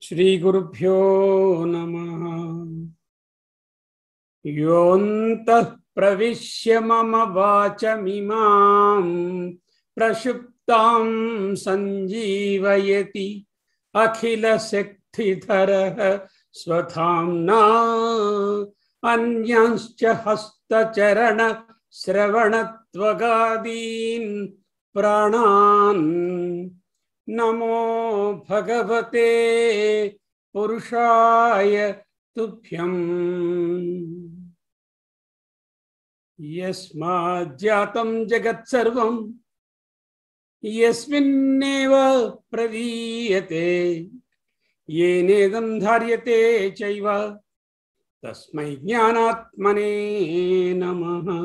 श्रीगुरुभ्यो नमः योऽन्तः प्रविश्य मम वाचमिमां प्रक्षुप्तां सञ्जीवयति अखिलशक्तिधरः स्वधाम्ना अन्यांश्च हस्तचरण श्रवणत्वगादीन् प्राणान् नमो भगवते पुरुषाय तुभ्यम् यस्माज्जातं जगत्सर्वं यस्मिन्नेव प्रदीयते येनेदं धार्यते चैव తస్మై జ్ఞానాత్మనే నమ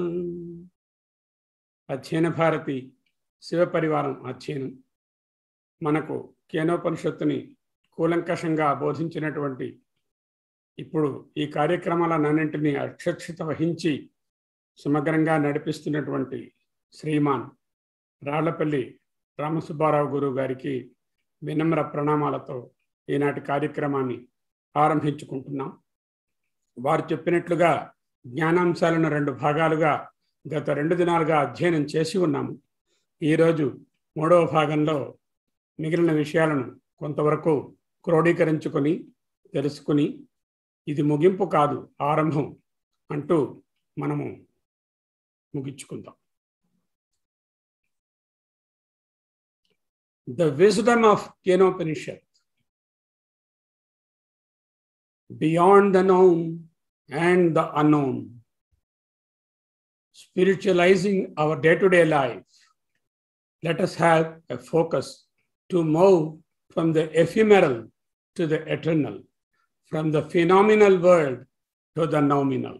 అధ్యయన భారతి శివపరివారం అధ్యయనం మనకు కేనోపనిషత్తుని కూలంకషంగా బోధించినటువంటి ఇప్పుడు ఈ కార్యక్రమాలన్నింటినీ అక్షక్షత వహించి సమగ్రంగా నడిపిస్తున్నటువంటి శ్రీమాన్ రాళ్లపల్లి రామసుబ్బారావు గురువు గారికి వినమ్ర ప్రణామాలతో ఈనాటి కార్యక్రమాన్ని ఆరంభించుకుంటున్నాం వారు చెప్పినట్లుగా జ్ఞానాంశాలను రెండు భాగాలుగా గత రెండు దినాలుగా అధ్యయనం చేసి ఉన్నాము ఈరోజు మూడవ భాగంలో మిగిలిన విషయాలను కొంతవరకు క్రోడీకరించుకొని తెలుసుకుని ఇది ముగింపు కాదు ఆరంభం అంటూ మనము ముగించుకుందాం the wisdom of Kenopanishad beyond the known and the unknown, spiritualizing our day to day life, let us have a focus to move from the ephemeral to the eternal, from the phenomenal world to the nominal.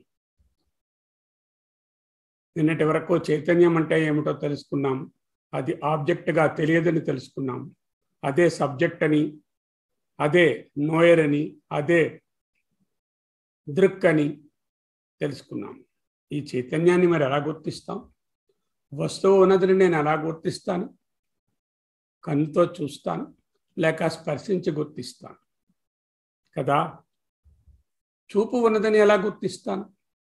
నిన్నటి వరకు చైతన్యం అంటే ఏమిటో తెలుసుకున్నాం అది ఆబ్జెక్ట్గా తెలియదని తెలుసుకున్నాం అదే సబ్జెక్ట్ అని అదే నోయర్ అని అదే దృక్ అని తెలుసుకున్నాం ఈ చైతన్యాన్ని మరి ఎలా గుర్తిస్తాం వస్తువు ఉన్నదని నేను ఎలా గుర్తిస్తాను కన్నుతో చూస్తాను లేక స్పర్శించి గుర్తిస్తాను కదా చూపు ఉన్నదని ఎలా గుర్తిస్తాను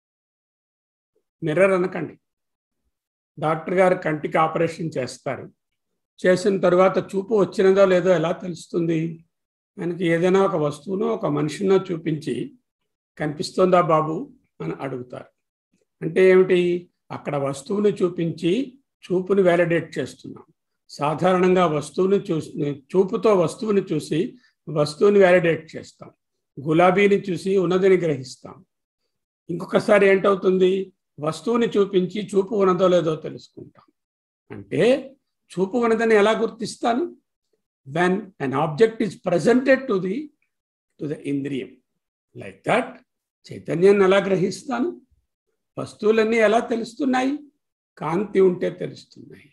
మిర్రర్ అనకండి డాక్టర్ గారు కంటికి ఆపరేషన్ చేస్తారు చేసిన తర్వాత చూపు వచ్చినదో లేదో ఎలా తెలుస్తుంది మనకి ఏదైనా ఒక వస్తువును ఒక మనిషినో చూపించి కనిపిస్తోందా బాబు అని అడుగుతారు అంటే ఏమిటి అక్కడ వస్తువుని చూపించి చూపుని వ్యాలిడేట్ చేస్తున్నాం సాధారణంగా వస్తువుని చూసి చూపుతో వస్తువుని చూసి వస్తువుని వ్యాలిడేట్ చేస్తాం గులాబీని చూసి ఉన్నదని గ్రహిస్తాం ఇంకొకసారి ఏంటవుతుంది వస్తువుని చూపించి చూపు ఉన్నదో లేదో తెలుసుకుంటాం అంటే చూపు ఉన్నదని ఎలా గుర్తిస్తాను when an object is presented to the to the ఇంద్రియం లైక్ దట్ చైతన్యాన్ని ఎలా గ్రహిస్తాను వస్తువులన్నీ ఎలా తెలుస్తున్నాయి కాంతి ఉంటే తెలుస్తున్నాయి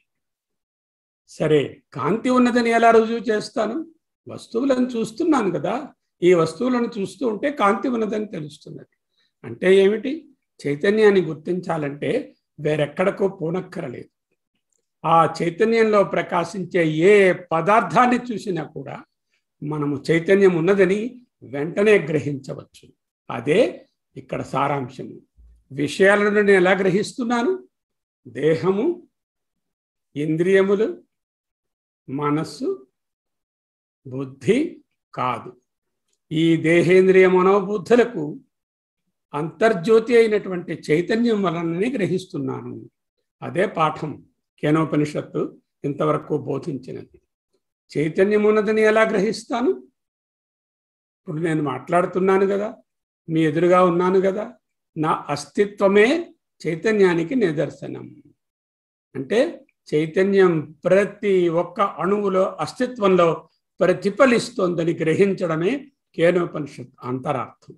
సరే కాంతి ఉన్నదని ఎలా రుజువు చేస్తాను వస్తువులను చూస్తున్నాను కదా ఈ వస్తువులను చూస్తూ ఉంటే కాంతి ఉన్నదని తెలుస్తున్నది అంటే ఏమిటి చైతన్యాన్ని గుర్తించాలంటే వేరెక్కడికో పోనక్కరలేదు ఆ చైతన్యంలో ప్రకాశించే ఏ పదార్థాన్ని చూసినా కూడా మనము చైతన్యం ఉన్నదని వెంటనే గ్రహించవచ్చు అదే ఇక్కడ సారాంశము విషయాలను నేను ఎలా గ్రహిస్తున్నాను దేహము ఇంద్రియములు మనస్సు బుద్ధి కాదు ఈ దేహేంద్రియ మనోబుద్ధులకు అంతర్జ్యోతి అయినటువంటి చైతన్యం వలననే గ్రహిస్తున్నాను అదే పాఠం కేనోపనిషత్తు ఇంతవరకు బోధించినది చైతన్యం ఉన్నదని ఎలా గ్రహిస్తాను ఇప్పుడు నేను మాట్లాడుతున్నాను కదా మీ ఎదురుగా ఉన్నాను కదా నా అస్తిత్వమే చైతన్యానికి నిదర్శనం అంటే చైతన్యం ప్రతి ఒక్క అణువులో అస్తిత్వంలో ప్రతిఫలిస్తోందని గ్రహించడమే కేనోపనిషత్ అంతరార్థం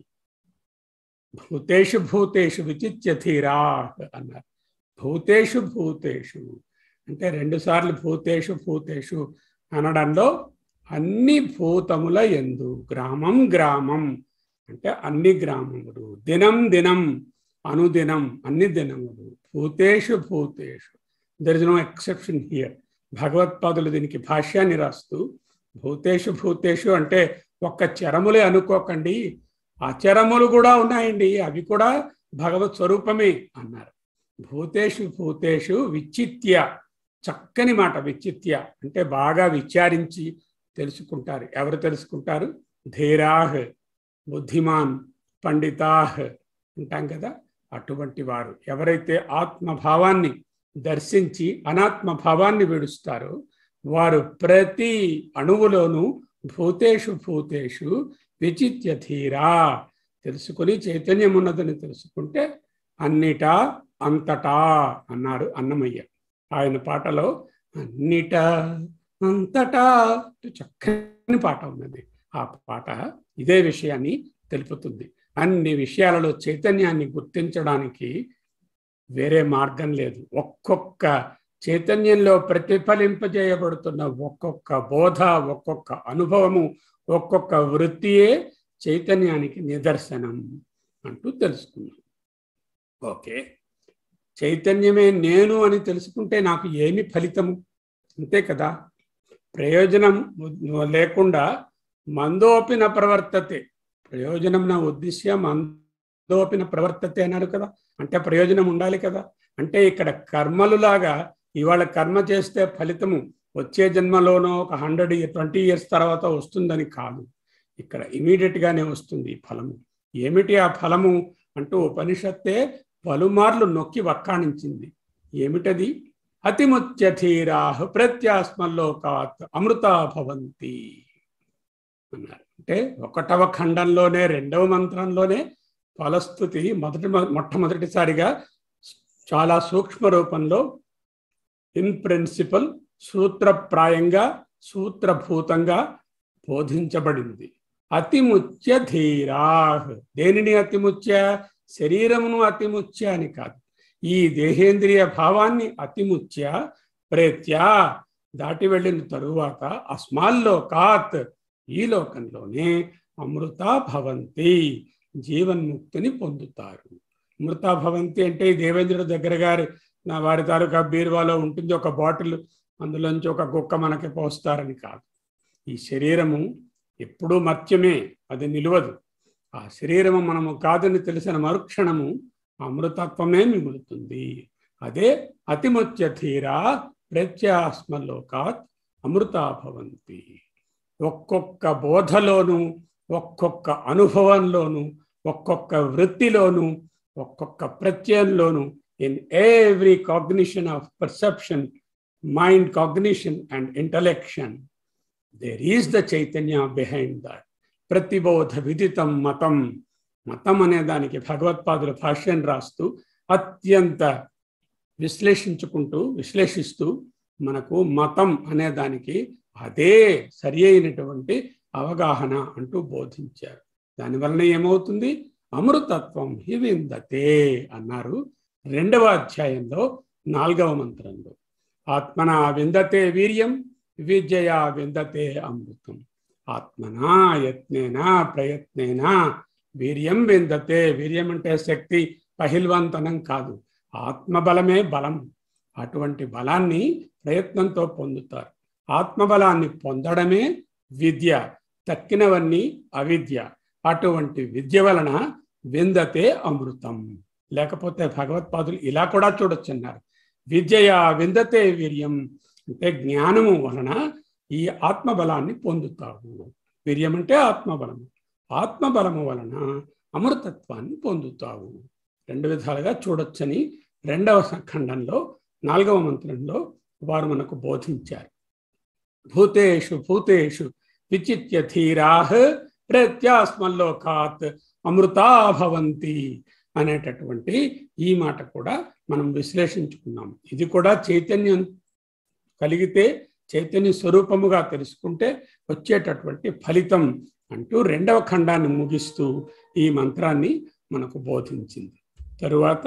భూతేషు భూతేషు విచిత్య ధీరా అన్నారు భూతేషు భూతేషు అంటే రెండుసార్లు భూతేషు భూతేషు అనడంలో అన్ని భూతముల ఎందు గ్రామం గ్రామం అంటే అన్ని గ్రామములు దినం దినం అనుదినం అన్ని దినములు భూతేషు భూతేషు there is no exception here భగవత్పాదులు దీనికి భాష్యాన్ని రాస్తూ భూతేషు భూతేషు అంటే ఒక్క చరములే అనుకోకండి అచరములు కూడా ఉన్నాయండి అవి కూడా భగవత్ స్వరూపమే అన్నారు భూతేషు భూతేషు విచిత్య చక్కని మాట విచిత్య అంటే బాగా విచారించి తెలుసుకుంటారు ఎవరు తెలుసుకుంటారు ధీరాహ్ బుద్ధిమాన్ పండితాహ్ అంటాం కదా అటువంటి వారు ఎవరైతే ఆత్మభావాన్ని దర్శించి అనాత్మ భావాన్ని విడుస్తారో వారు ప్రతి అణువులోనూ భూతేషు భూతేషు విచిత్య ధీరా తెలుసుకుని చైతన్యం ఉన్నదని తెలుసుకుంటే అన్నిటా అంతటా అన్నారు అన్నమయ్య ఆయన పాటలో అన్నిట అంతటా చక్కని పాట ఉన్నది ఆ పాట ఇదే విషయాన్ని తెలుపుతుంది అన్ని విషయాలలో చైతన్యాన్ని గుర్తించడానికి వేరే మార్గం లేదు ఒక్కొక్క చైతన్యంలో ప్రతిఫలింపజేయబడుతున్న ఒక్కొక్క బోధ ఒక్కొక్క అనుభవము ఒక్కొక్క వృత్తియే చైతన్యానికి నిదర్శనం అంటూ తెలుసుకున్నాం ఓకే చైతన్యమే నేను అని తెలుసుకుంటే నాకు ఏమి ఫలితము అంతే కదా ప్రయోజనం లేకుండా మందోపిన ప్రవర్తతే ప్రయోజనం నా ఉద్దేశ్య మందోపిన ప్రవర్తతే అన్నారు కదా అంటే ప్రయోజనం ఉండాలి కదా అంటే ఇక్కడ కర్మలులాగా ఇవాళ కర్మ చేస్తే ఫలితము వచ్చే జన్మలోనో ఒక హండ్రెడ్ ట్వంటీ ఇయర్స్ తర్వాత వస్తుందని కాదు ఇక్కడ ఇమీడియట్ గానే వస్తుంది ఫలము ఏమిటి ఆ ఫలము అంటూ ఉపనిషత్తే పలుమార్లు నొక్కి వక్కాణించింది ఏమిటది అతిముత్యధీరాహ ప్రత్యాస్మల్లోకాత్ అమృతా భవంతి అన్నారు అంటే ఒకటవ ఖండంలోనే రెండవ మంత్రంలోనే ఫలస్థుతి మొదటి మొట్టమొదటిసారిగా చాలా సూక్ష్మ రూపంలో ఇన్ ప్రిన్సిపల్ సూత్రప్రాయంగా సూత్రభూతంగా బోధించబడింది అతిముత్య ధీరా దేనిని అతిముత్య శరీరమును అతిముత్య అని కాదు ఈ దేహేంద్రియ భావాన్ని అతిముత్య ప్రేత్యా దాటి వెళ్ళిన తరువాత అస్మాల్లోకాత్ ఈ లోకంలోనే అమృత భవంతి జీవన్ముక్తిని పొందుతారు అమృత భవంతి అంటే ఈ దేవేంద్రుడి దగ్గర గారి నా వారి తాలూకా బీరువాలో ఉంటుంది ఒక బాటిల్ అందులోంచి ఒక కుక్క మనకి పోస్తారని కాదు ఈ శరీరము ఎప్పుడూ మత్యమే అది నిలవదు ఆ శరీరము మనము కాదని తెలిసిన మరుక్షణము అమృతత్వమే మిగులుతుంది అదే అతిముత్య ధీరా ప్రత్యాస్మలోకాత్ అమృతా భవంతి ఒక్కొక్క బోధలోను ఒక్కొక్క అనుభవంలోను ఒక్కొక్క వృత్తిలోను ఒక్కొక్క ప్రత్యయంలోను in every cognition of perception mind cognition and intellection there is the చైతన్య బిహైండ్ దట్ ప్రతిబోధ విదితం మతం మతం అనే దానికి భగవత్పాదుల భాష్యం రాస్తూ అత్యంత విశ్లేషించుకుంటూ విశ్లేషిస్తూ మనకు మతం అనే దానికి అదే సరి అయినటువంటి అవగాహన అంటూ బోధించారు దానివలన ఏమవుతుంది అమృతత్వం హి విందతే అన్నారు రెండవ అధ్యాయంలో నాలుగవ మంత్రంలో ఆత్మన విందతే వీర్యం విద్యయా విందతే అమృతం ఆత్మనా యత్నేనా ప్రయత్నేనా వీర్యం విందతే వీర్యం అంటే శక్తి పహిల్వంతనం కాదు ఆత్మబలమే బలం అటువంటి బలాన్ని ప్రయత్నంతో పొందుతారు ఆత్మబలాన్ని పొందడమే విద్య తక్కినవన్నీ అవిద్య అటువంటి విద్య వలన విందతే అమృతం లేకపోతే భగవత్పాదులు ఇలా కూడా చూడొచ్చన్నారు విద్యయా విందతే వీర్యం అంటే జ్ఞానము వలన ఈ ఆత్మబలాన్ని పొందుతావు వీర్యం అంటే ఆత్మబలము ఆత్మబలము వలన అమృతత్వాన్ని పొందుతావు రెండు విధాలుగా చూడొచ్చని రెండవ ఖండంలో నాలుగవ మంత్రంలో వారు మనకు బోధించారు భూతేషు భూతేషు విచిత్య ధీరాహ ప్రత్యాస్మల్లోకాత్ అమృతా భవంతి అనేటటువంటి ఈ మాట కూడా మనం విశ్లేషించుకున్నాం ఇది కూడా చైతన్యం కలిగితే చైతన్య స్వరూపముగా తెలుసుకుంటే వచ్చేటటువంటి ఫలితం అంటూ రెండవ ఖండాన్ని ముగిస్తూ ఈ మంత్రాన్ని మనకు బోధించింది తరువాత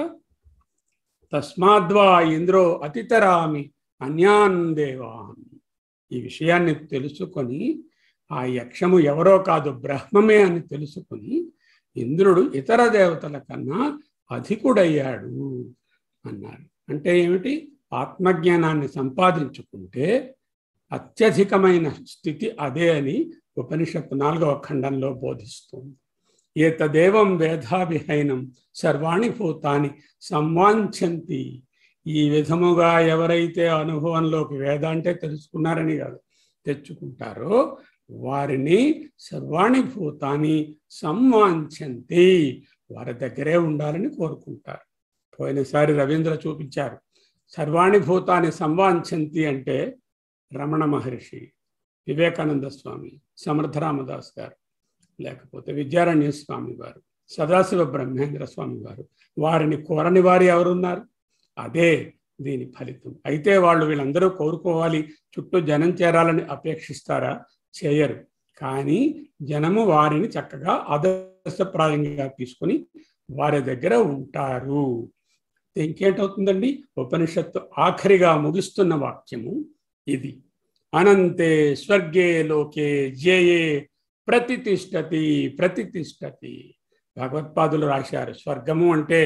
తస్మాద్వా ఇంద్రో అతితరామి అన్యాన్ దేవాన్ ఈ విషయాన్ని తెలుసుకొని ఆ యక్షము ఎవరో కాదు బ్రహ్మమే అని తెలుసుకొని ఇంద్రుడు ఇతర దేవతల కన్నా అధికుడయ్యాడు అన్నారు అంటే ఏమిటి ఆత్మజ్ఞానాన్ని సంపాదించుకుంటే అత్యధికమైన స్థితి అదే అని ఉపనిషత్తు నాలుగవ ఖండంలో బోధిస్తుంది ఏతదేవం వేదాభిహైనం సర్వాణి భూతాని సంవాంఛంతి ఈ విధముగా ఎవరైతే అనుభవంలోకి వేద అంటే తెలుసుకున్నారని కాదు తెచ్చుకుంటారో వారిని సర్వాణి భూతాన్ని సంవాంఛంతి వారి దగ్గరే ఉండాలని కోరుకుంటారు పోయినసారి రవీంద్ర చూపించారు సర్వాణి భూతాన్ని సంవాంఛంతి అంటే రమణ మహర్షి వివేకానంద స్వామి సమర్థరామదాస్ గారు లేకపోతే విద్యారణ్య స్వామి వారు సదాశివ బ్రహ్మేంద్ర స్వామి వారు వారిని కోరని వారు ఎవరున్నారు అదే దీని ఫలితం అయితే వాళ్ళు వీళ్ళందరూ కోరుకోవాలి చుట్టూ జనం చేరాలని అపేక్షిస్తారా చేయరు కానీ జనము వారిని చక్కగా ఆదర్శప్రాయంగా తీసుకొని వారి దగ్గర ఉంటారు ఇంకేంటవుతుందండి ఉపనిషత్తు ఆఖరిగా ముగిస్తున్న వాక్యము ఇది అనంతే స్వర్గే లోకే జయే ప్రతిష్టతి ప్రతిష్టతి భగవత్పాదులు రాశారు స్వర్గము అంటే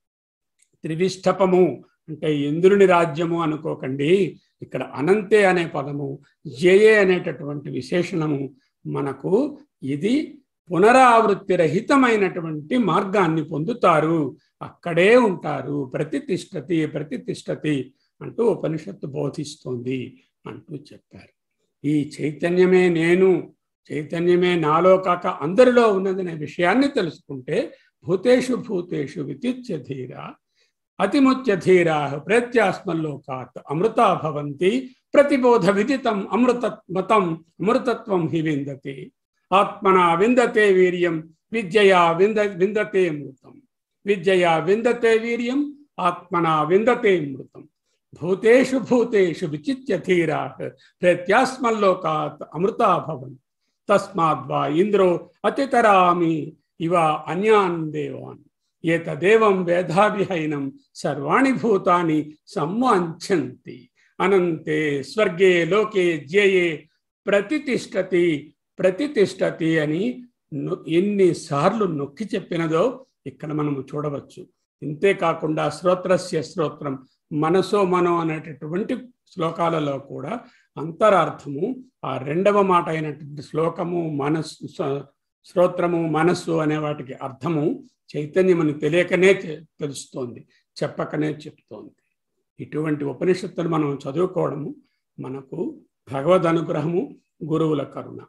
త్రివిష్టపము అంటే ఇంద్రుని రాజ్యము అనుకోకండి ఇక్కడ అనంతే అనే పదము జయే అనేటటువంటి విశేషణము మనకు ఇది పునరావృత్తి రహితమైనటువంటి మార్గాన్ని పొందుతారు అక్కడే ఉంటారు ప్రతిష్టతి ప్రతిష్టతి అంటూ ఉపనిషత్తు బోధిస్తోంది అంటూ చెప్పారు ఈ చైతన్యమే నేను చైతన్యమే నాలో కాక అందరిలో ఉన్నదనే విషయాన్ని తెలుసుకుంటే భూతేషు భూతేషు వితిత్య ధీర అతిముచ్య ధీరా ప్రత్యాస్మల్లోకాత్ అమృతా భవంతి ప్రతిబోధ విదితం అమృత మతం అమృతత్వం హి విందతి ఆత్మన విందతే వీర్యం విద్యయా వింద విందతే మృతం విద్యయా విందతే వీర్యం ఆత్మన విందతే మృతం భూతేషు భూతేషు విచిత్య ధీరా ప్రత్యాస్మల్లోకాత్ అమృతా భవన్ తస్మాద్వా ఇంద్రో అతితరామి ఇవ అన్యాన్ దేవాన్ ఏతదేవం వేదాభిహైనం సర్వాణి భూతాని సంవాంఛంతి అనంతే స్వర్గే లోకే జ్యయే ప్రతిష్టతి ప్రతిష్టతి అని ఎన్నిసార్లు నొక్కి చెప్పినదో ఇక్కడ మనము చూడవచ్చు ఇంతేకాకుండా శ్రోత్రస్య శ్రోత్రం మనసో మనో అనేటటువంటి శ్లోకాలలో కూడా అంతరార్థము ఆ రెండవ మాట అయినటువంటి శ్లోకము మనస్సు శ్రోత్రము మనస్సు అనే వాటికి అర్థము చైతన్యమని తెలియకనే తెలుస్తోంది చెప్పకనే చెప్తోంది ఇటువంటి ఉపనిషత్తులు మనం చదువుకోవడము మనకు భగవద్ అనుగ్రహము గురువుల కరుణ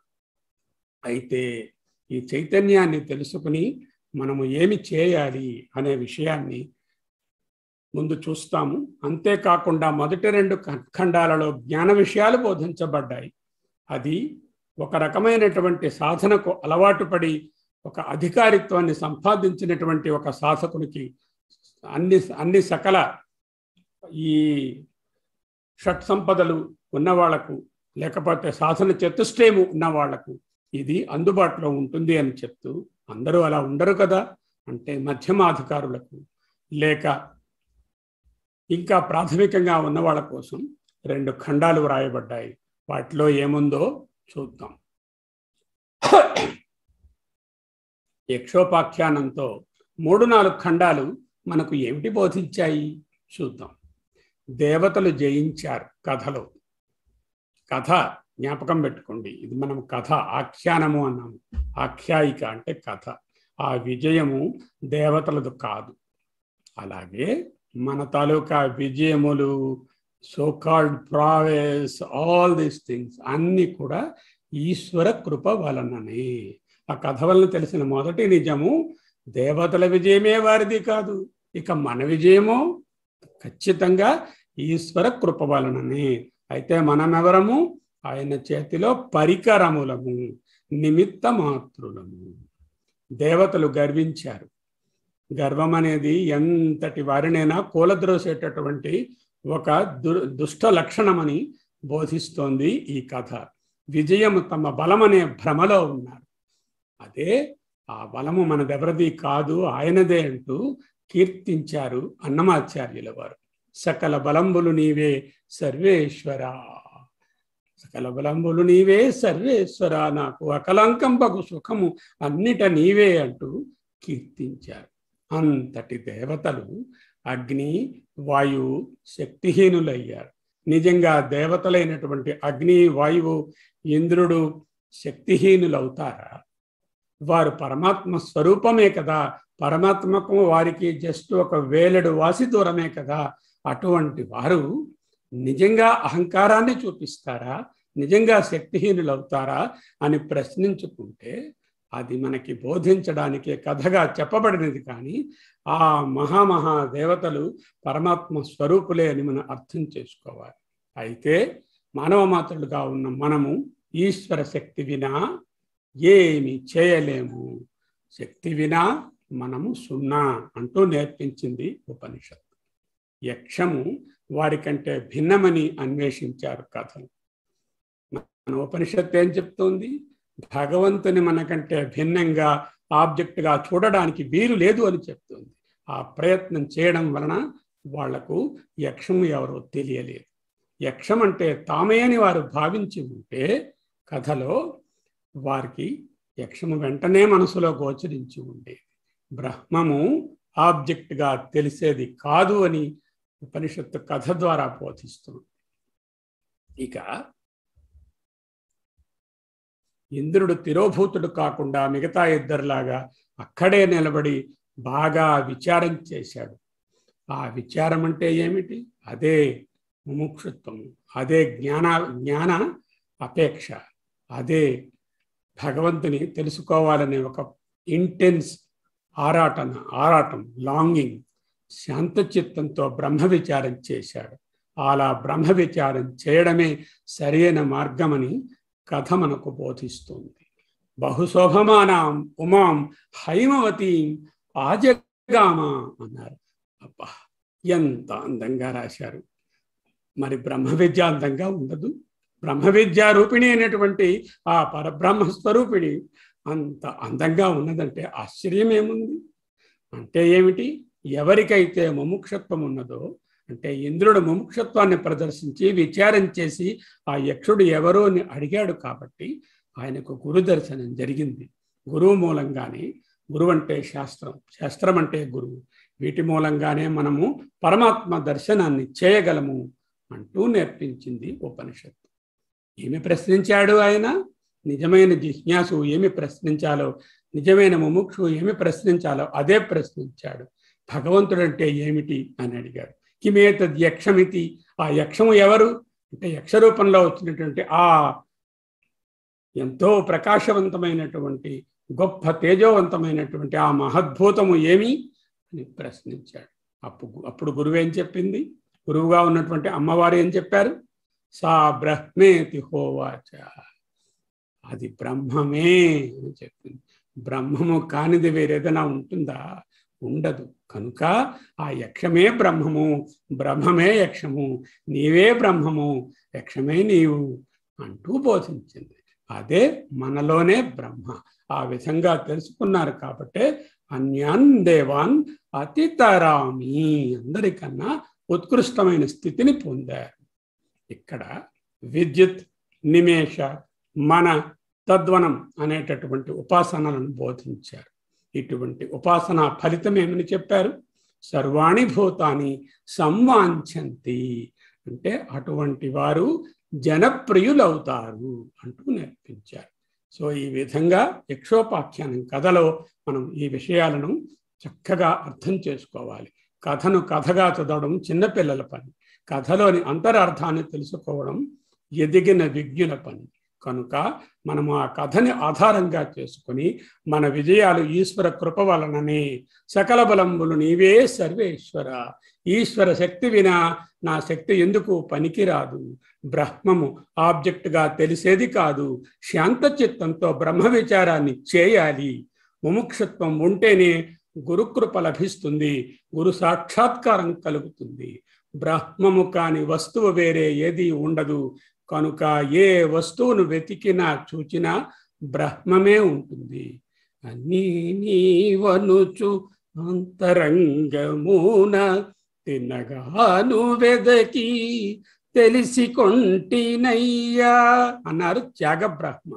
అయితే ఈ చైతన్యాన్ని తెలుసుకుని మనము ఏమి చేయాలి అనే విషయాన్ని ముందు చూస్తాము అంతేకాకుండా మొదటి రెండు ఖండాలలో జ్ఞాన విషయాలు బోధించబడ్డాయి అది ఒక రకమైనటువంటి సాధనకు అలవాటు పడి ఒక అధికారిత్వాన్ని సంపాదించినటువంటి ఒక సాధకునికి అన్ని అన్ని సకల ఈ షట్ సంపదలు ఉన్నవాళ్లకు లేకపోతే సాధన చతుష్టయము ఉన్న వాళ్లకు ఇది అందుబాటులో ఉంటుంది అని చెప్తూ అందరూ అలా ఉండరు కదా అంటే మధ్యమాధికారులకు లేక ఇంకా ప్రాథమికంగా ఉన్న వాళ్ళ కోసం రెండు ఖండాలు వ్రాయబడ్డాయి వాటిలో ఏముందో చూద్దాం యక్షోపాఖ్యానంతో మూడు నాలుగు ఖండాలు మనకు ఏమిటి బోధించాయి చూద్దాం దేవతలు జయించారు కథలో కథ జ్ఞాపకం పెట్టుకోండి ఇది మనం కథ ఆఖ్యానము అన్నాము ఆఖ్యాయిక అంటే కథ ఆ విజయము దేవతలది కాదు అలాగే మన తాలూకా విజయములు so called prowess all these things అన్నీ కూడా ఈశ్వర కృప వలననే ఆ కథ వలన తెలిసిన మొదటి నిజము దేవతల విజయమే వారిది కాదు ఇక మన విజయము ఖచ్చితంగా ఈశ్వర కృప వలననే అయితే మనమెవరము ఆయన చేతిలో పరికరములము నిమిత్త మాతృలము దేవతలు గర్వించారు గర్వం అనేది ఎంతటి వారినైనా కూలద్రోసేటటువంటి ఒక దు దుష్ట లక్షణమని బోధిస్తోంది ఈ కథ విజయము తమ బలమనే భ్రమలో ఉన్నారు అదే ఆ బలము మనదెవరిది కాదు ఆయనదే అంటూ కీర్తించారు అన్నమాచార్యుల వారు సకల బలంబులు నీవే సర్వేశ్వర సకల బలంబులు నీవే సర్వేశ్వర నాకు అకలంకంబకు సుఖము అన్నిట నీవే అంటూ కీర్తించారు అంతటి దేవతలు అగ్ని వాయువు శక్తిహీనులయ్యారు నిజంగా దేవతలైనటువంటి అగ్ని వాయువు ఇంద్రుడు శక్తిహీనులు అవుతారా వారు పరమాత్మ స్వరూపమే కదా పరమాత్మకు వారికి జస్ట్ ఒక వేలడు వాసి దూరమే కదా అటువంటి వారు నిజంగా అహంకారాన్ని చూపిస్తారా నిజంగా శక్తిహీనులు అవుతారా అని ప్రశ్నించుకుంటే అది మనకి బోధించడానికి కథగా చెప్పబడినది కానీ ఆ మహామహా దేవతలు పరమాత్మ స్వరూపులే అని మనం అర్థం చేసుకోవాలి అయితే మానవ మాతృలుగా ఉన్న మనము ఈశ్వర శక్తి వినా ఏమి చేయలేము శక్తి వినా మనము సున్నా అంటూ నేర్పించింది ఉపనిషత్ యక్షము వారికంటే భిన్నమని అన్వేషించారు కథలు మన ఉపనిషత్తు ఏం చెప్తోంది భగవంతుని మనకంటే భిన్నంగా ఆబ్జెక్ట్గా చూడడానికి వీలు లేదు అని చెప్తుంది ఆ ప్రయత్నం చేయడం వలన వాళ్లకు యక్షము ఎవరో తెలియలేదు యక్షం అంటే తామే అని వారు భావించి ఉంటే కథలో వారికి యక్షము వెంటనే మనసులో గోచరించి ఉండేది బ్రహ్మము ఆబ్జెక్ట్గా తెలిసేది కాదు అని ఉపనిషత్తు కథ ద్వారా బోధిస్తుంది ఇక ఇంద్రుడు తిరోభూతుడు కాకుండా మిగతా ఇద్దరిలాగా అక్కడే నిలబడి బాగా విచారం చేశాడు ఆ విచారం అంటే ఏమిటి అదే ముముక్షుత్వము అదే జ్ఞాన జ్ఞాన అపేక్ష అదే భగవంతుని తెలుసుకోవాలనే ఒక ఇంటెన్స్ ఆరాటన ఆరాటం లాంగింగ్ శాంతచిత్తంతో బ్రహ్మ విచారం చేశాడు అలా బ్రహ్మ విచారం చేయడమే సరైన మార్గమని కథ మనకు బోధిస్తుంది బహుశోభమానాం ఉమాం హైమవతీం ఆజగామ అన్నారు అబ్బా ఎంత అందంగా రాశారు మరి బ్రహ్మ విద్య అందంగా ఉండదు బ్రహ్మ విద్యా రూపిణి అయినటువంటి ఆ పరబ్రహ్మ స్వరూపిణి అంత అందంగా ఉన్నదంటే ఆశ్చర్యం ఏముంది అంటే ఏమిటి ఎవరికైతే ముముక్షత్వం ఉన్నదో అంటే ఇంద్రుడు ముముక్షత్వాన్ని ప్రదర్శించి విచారం చేసి ఆ యక్షుడు ఎవరో అని అడిగాడు కాబట్టి ఆయనకు గురు దర్శనం జరిగింది గురువు మూలంగానే గురువు అంటే శాస్త్రం శాస్త్రం అంటే గురువు వీటి మూలంగానే మనము పరమాత్మ దర్శనాన్ని చేయగలము అంటూ నేర్పించింది ఉపనిషత్తు ఏమి ప్రశ్నించాడు ఆయన నిజమైన జిజ్ఞాసు ఏమి ప్రశ్నించాలో నిజమైన ముముక్షు ఏమి ప్రశ్నించాలో అదే ప్రశ్నించాడు భగవంతుడంటే ఏమిటి అని అడిగాడు కిమేతద్ యక్షమితి ఆ యక్షము ఎవరు అంటే యక్ష రూపంలో వచ్చినటువంటి ఆ ఎంతో ప్రకాశవంతమైనటువంటి గొప్ప తేజోవంతమైనటువంటి ఆ మహద్భూతము ఏమి అని ప్రశ్నించాడు అప్పుడు అప్పుడు గురువు ఏం చెప్పింది గురువుగా ఉన్నటువంటి అమ్మవారు ఏం చెప్పారు సా బ్రహ్మేతి హోవాచ అది బ్రహ్మమే అని చెప్పింది బ్రహ్మము కానిది వేరేదైనా ఉంటుందా ఉండదు కనుక ఆ యక్షమే బ్రహ్మము బ్రహ్మమే యక్షము నీవే బ్రహ్మము యక్షమే నీవు అంటూ బోధించింది అదే మనలోనే బ్రహ్మ ఆ విధంగా తెలుసుకున్నారు కాబట్టి అన్యాన్ దేవాన్ అతితరామి అందరికన్నా ఉత్కృష్టమైన స్థితిని పొందారు ఇక్కడ విద్యుత్ నిమేష మన తద్వనం అనేటటువంటి ఉపాసనలను బోధించారు ఇటువంటి ఉపాసన ఫలితం ఏమని చెప్పారు సర్వాణి భూతాన్ని సంవాంఛంతి అంటే అటువంటి వారు జనప్రియులవుతారు అంటూ నేర్పించారు సో ఈ విధంగా యక్షోపాఖ్యానం కథలో మనం ఈ విషయాలను చక్కగా అర్థం చేసుకోవాలి కథను కథగా చదవడం చిన్నపిల్లల పని కథలోని అంతరార్థాన్ని తెలుసుకోవడం ఎదిగిన విజ్ఞుల పని కనుక మనము ఆ కథని ఆధారంగా చేసుకుని మన విజయాలు ఈశ్వర కృప వలననే సకల బలంబులు నీవే సర్వేశ్వర ఈశ్వర శక్తి వినా నా శక్తి ఎందుకు పనికిరాదు బ్రహ్మము ఆబ్జెక్ట్గా తెలిసేది కాదు శాంత చిత్తంతో బ్రహ్మ విచారాన్ని చేయాలి ముముక్షత్వం ఉంటేనే గురుకృప లభిస్తుంది గురు సాక్షాత్కారం కలుగుతుంది బ్రహ్మము కాని వస్తువు వేరే ఏది ఉండదు కనుక ఏ వస్తువును వెతికినా చూచినా బ్రహ్మమే ఉంటుంది అన్నీ నీవనుచు అంతరంగమున తినగాను వెదకి తెలిసి కొంటినయ్యా అన్నారు త్యాగ బ్రహ్మ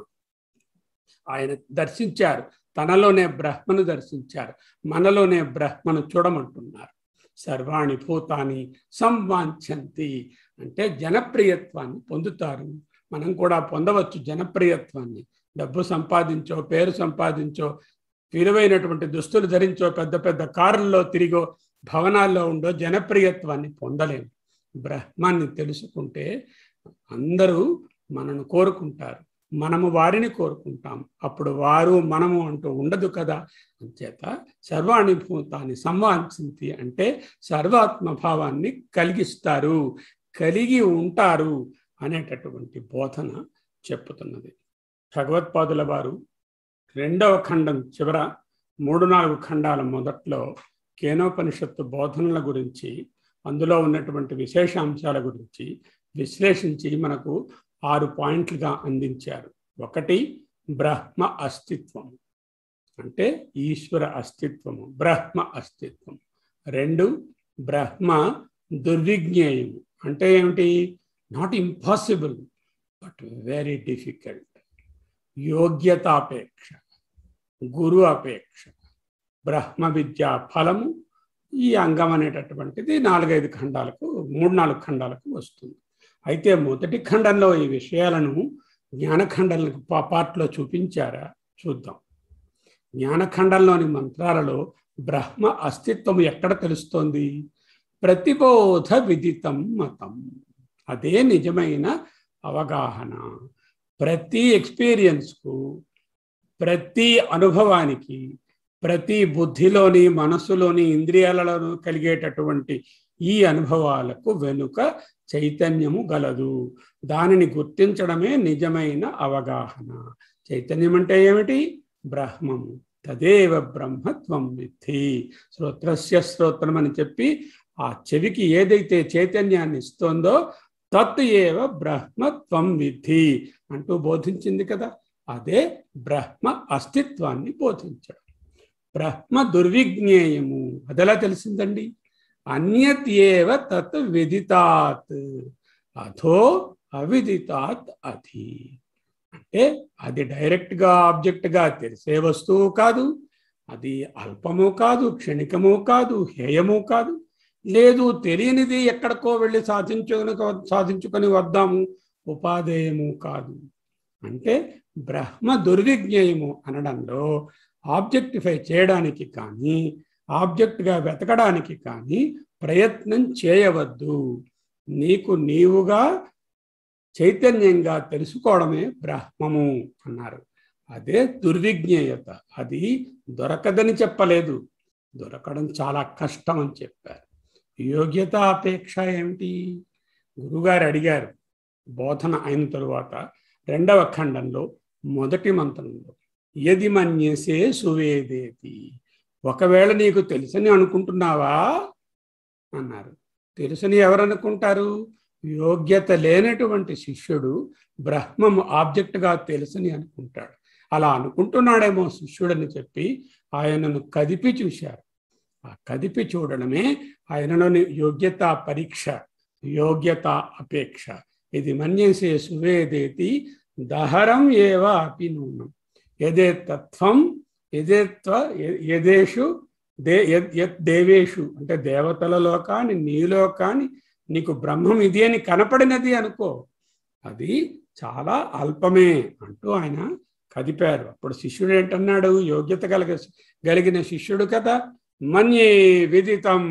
ఆయన దర్శించారు తనలోనే బ్రహ్మను దర్శించారు మనలోనే బ్రహ్మను చూడమంటున్నారు సర్వాణి భూతాన్ని సంవాంఛంతి అంటే జనప్రియత్వాన్ని పొందుతారు మనం కూడా పొందవచ్చు జనప్రియత్వాన్ని డబ్బు సంపాదించో పేరు సంపాదించో విలువైనటువంటి దుస్తులు ధరించో పెద్ద పెద్ద కారుల్లో తిరిగో భవనాల్లో ఉండో జనప్రియత్వాన్ని పొందలేము బ్రహ్మాన్ని తెలుసుకుంటే అందరూ మనను కోరుకుంటారు మనము వారిని కోరుకుంటాం అప్పుడు వారు మనము అంటూ ఉండదు కదా అంచేత సర్వాణి భూతాన్ని సంవాంచింది అంటే సర్వాత్మభావాన్ని కలిగిస్తారు కలిగి ఉంటారు అనేటటువంటి బోధన చెప్పుతున్నది భగవత్పాదుల వారు రెండవ ఖండం చివర మూడు నాలుగు ఖండాల మొదట్లో కేనోపనిషత్తు బోధనల గురించి అందులో ఉన్నటువంటి విశేషాంశాల గురించి విశ్లేషించి మనకు ఆరు పాయింట్లుగా అందించారు ఒకటి బ్రహ్మ అస్తిత్వం అంటే ఈశ్వర అస్తిత్వము బ్రహ్మ అస్తిత్వం రెండు బ్రహ్మ దుర్విజ్ఞేయము అంటే ఏమిటి not impossible but very difficult యోగ్యతాపేక్ష గురు అపేక్ష బ్రహ్మ విద్యా ఫలము ఈ అంగం అనేటటువంటిది నాలుగైదు ఖండాలకు మూడు నాలుగు ఖండాలకు వస్తుంది అయితే మొదటి ఖండంలో ఈ విషయాలను జ్ఞానఖండానికి పార్ట్లో చూపించారా చూద్దాం జ్ఞానఖండంలోని మంత్రాలలో బ్రహ్మ అస్తిత్వం ఎక్కడ తెలుస్తోంది ప్రతిబోధ విదితం మతం అదే నిజమైన అవగాహన ప్రతి ఎక్స్పీరియన్స్కు ప్రతి అనుభవానికి ప్రతి బుద్ధిలోని మనసులోని ఇంద్రియాలలోనూ కలిగేటటువంటి ఈ అనుభవాలకు వెనుక చైతన్యము గలదు దానిని గుర్తించడమే నిజమైన అవగాహన చైతన్యం అంటే ఏమిటి బ్రహ్మము తదేవ బ్రహ్మత్వం విద్ధి శ్రోత్రస్య శ్రోత్రం అని చెప్పి ఆ చెవికి ఏదైతే చైతన్యాన్ని ఇస్తోందో తత్ ఏవ బ్రహ్మత్వం విద్ధి అంటూ బోధించింది కదా అదే బ్రహ్మ అస్తిత్వాన్ని బోధించడం బ్రహ్మ దుర్విజ్ఞేయము అదెలా తెలిసిందండి అన్యత్ ఏవ తత్ విదితాత్ అథో అవిదితాత్ అధి అంటే అది డైరెక్ట్గా ఆబ్జెక్ట్గా తెలిసే వస్తువు కాదు అది అల్పము కాదు క్షణికము కాదు హేయము కాదు లేదు తెలియనిది ఎక్కడికో వెళ్ళి సాధించుకుని సాధించుకొని వద్దాము ఉపాధేయము కాదు అంటే బ్రహ్మ దుర్విజ్ఞేయము అనడంలో ఆబ్జెక్టిఫై చేయడానికి కానీ ఆబ్జెక్ట్గా వెతకడానికి కానీ ప్రయత్నం చేయవద్దు నీకు నీవుగా చైతన్యంగా తెలుసుకోవడమే బ్రహ్మము అన్నారు అదే దుర్విజ్ఞేయత అది దొరకదని చెప్పలేదు దొరకడం చాలా కష్టం అని చెప్పారు యోగ్యత అపేక్ష ఏమిటి గురుగారు అడిగారు బోధన అయిన తరువాత రెండవ ఖండంలో మొదటి మంత్రంలో ఎది మన్యసే సువేదేతి ఒకవేళ నీకు తెలుసని అనుకుంటున్నావా అన్నారు తెలుసని ఎవరు అనుకుంటారు యోగ్యత లేనటువంటి శిష్యుడు బ్రహ్మము ఆబ్జెక్ట్గా తెలుసని అనుకుంటాడు అలా అనుకుంటున్నాడేమో శిష్యుడని చెప్పి ఆయనను కదిపి చూశారు ఆ కదిపి చూడడమే ఆయనలోని యోగ్యత పరీక్ష యోగ్యత అపేక్ష ఇది మన్యసే సువేదేతి దహరం ఏవ అపి నూనం యదే తత్వం యదేత్వ యదేషు దే యత్ దేవేషు అంటే దేవతలలో కానీ నీలో కానీ నీకు బ్రహ్మం ఇది అని కనపడినది అనుకో అది చాలా అల్పమే అంటూ ఆయన కదిపారు అప్పుడు శిష్యుడు ఏంటన్నాడు యోగ్యత కలగ కలిగిన శిష్యుడు కదా మన్యే విదితం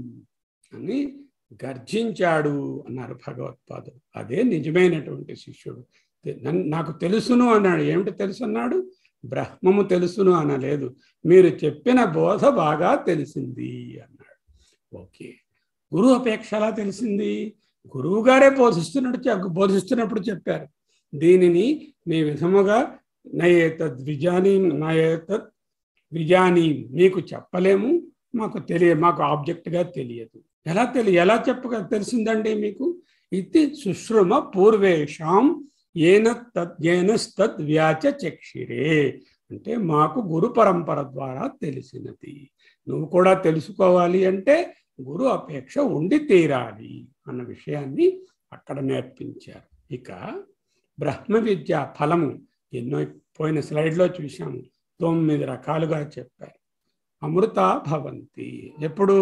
అని గర్జించాడు అన్నారు భగవత్పాదుడు అదే నిజమైనటువంటి శిష్యుడు నాకు తెలుసును అన్నాడు ఏమిటి తెలుసు అన్నాడు బ్రహ్మము తెలుసును అనలేదు మీరు చెప్పిన బోధ బాగా తెలిసింది అన్నాడు ఓకే గురువు అపేక్ష ఎలా తెలిసింది గురువు గారే బోధిస్తున్నట్టు బోధిస్తున్నప్పుడు చెప్పారు దీనిని మీ విధముగా నయేతద్ విజాని నయేతద్ విజాని మీకు చెప్పలేము మాకు తెలియ మాకు ఆబ్జెక్ట్గా తెలియదు ఎలా తెలి ఎలా చెప్పగా తెలిసిందండి మీకు ఇది సుశ్రుమ పూర్వేషాం ఏన తద్ ఏనస్తద్ వ్యాచ చక్షిరే అంటే మాకు గురు పరంపర ద్వారా తెలిసినది నువ్వు కూడా తెలుసుకోవాలి అంటే గురు అపేక్ష ఉండి తీరాలి అన్న విషయాన్ని అక్కడ నేర్పించారు ఇక బ్రహ్మ విద్య ఫలము ఎన్నో పోయిన స్లైడ్లో చూసాము తొమ్మిది రకాలుగా చెప్పారు అమృత భవంతి ఎప్పుడు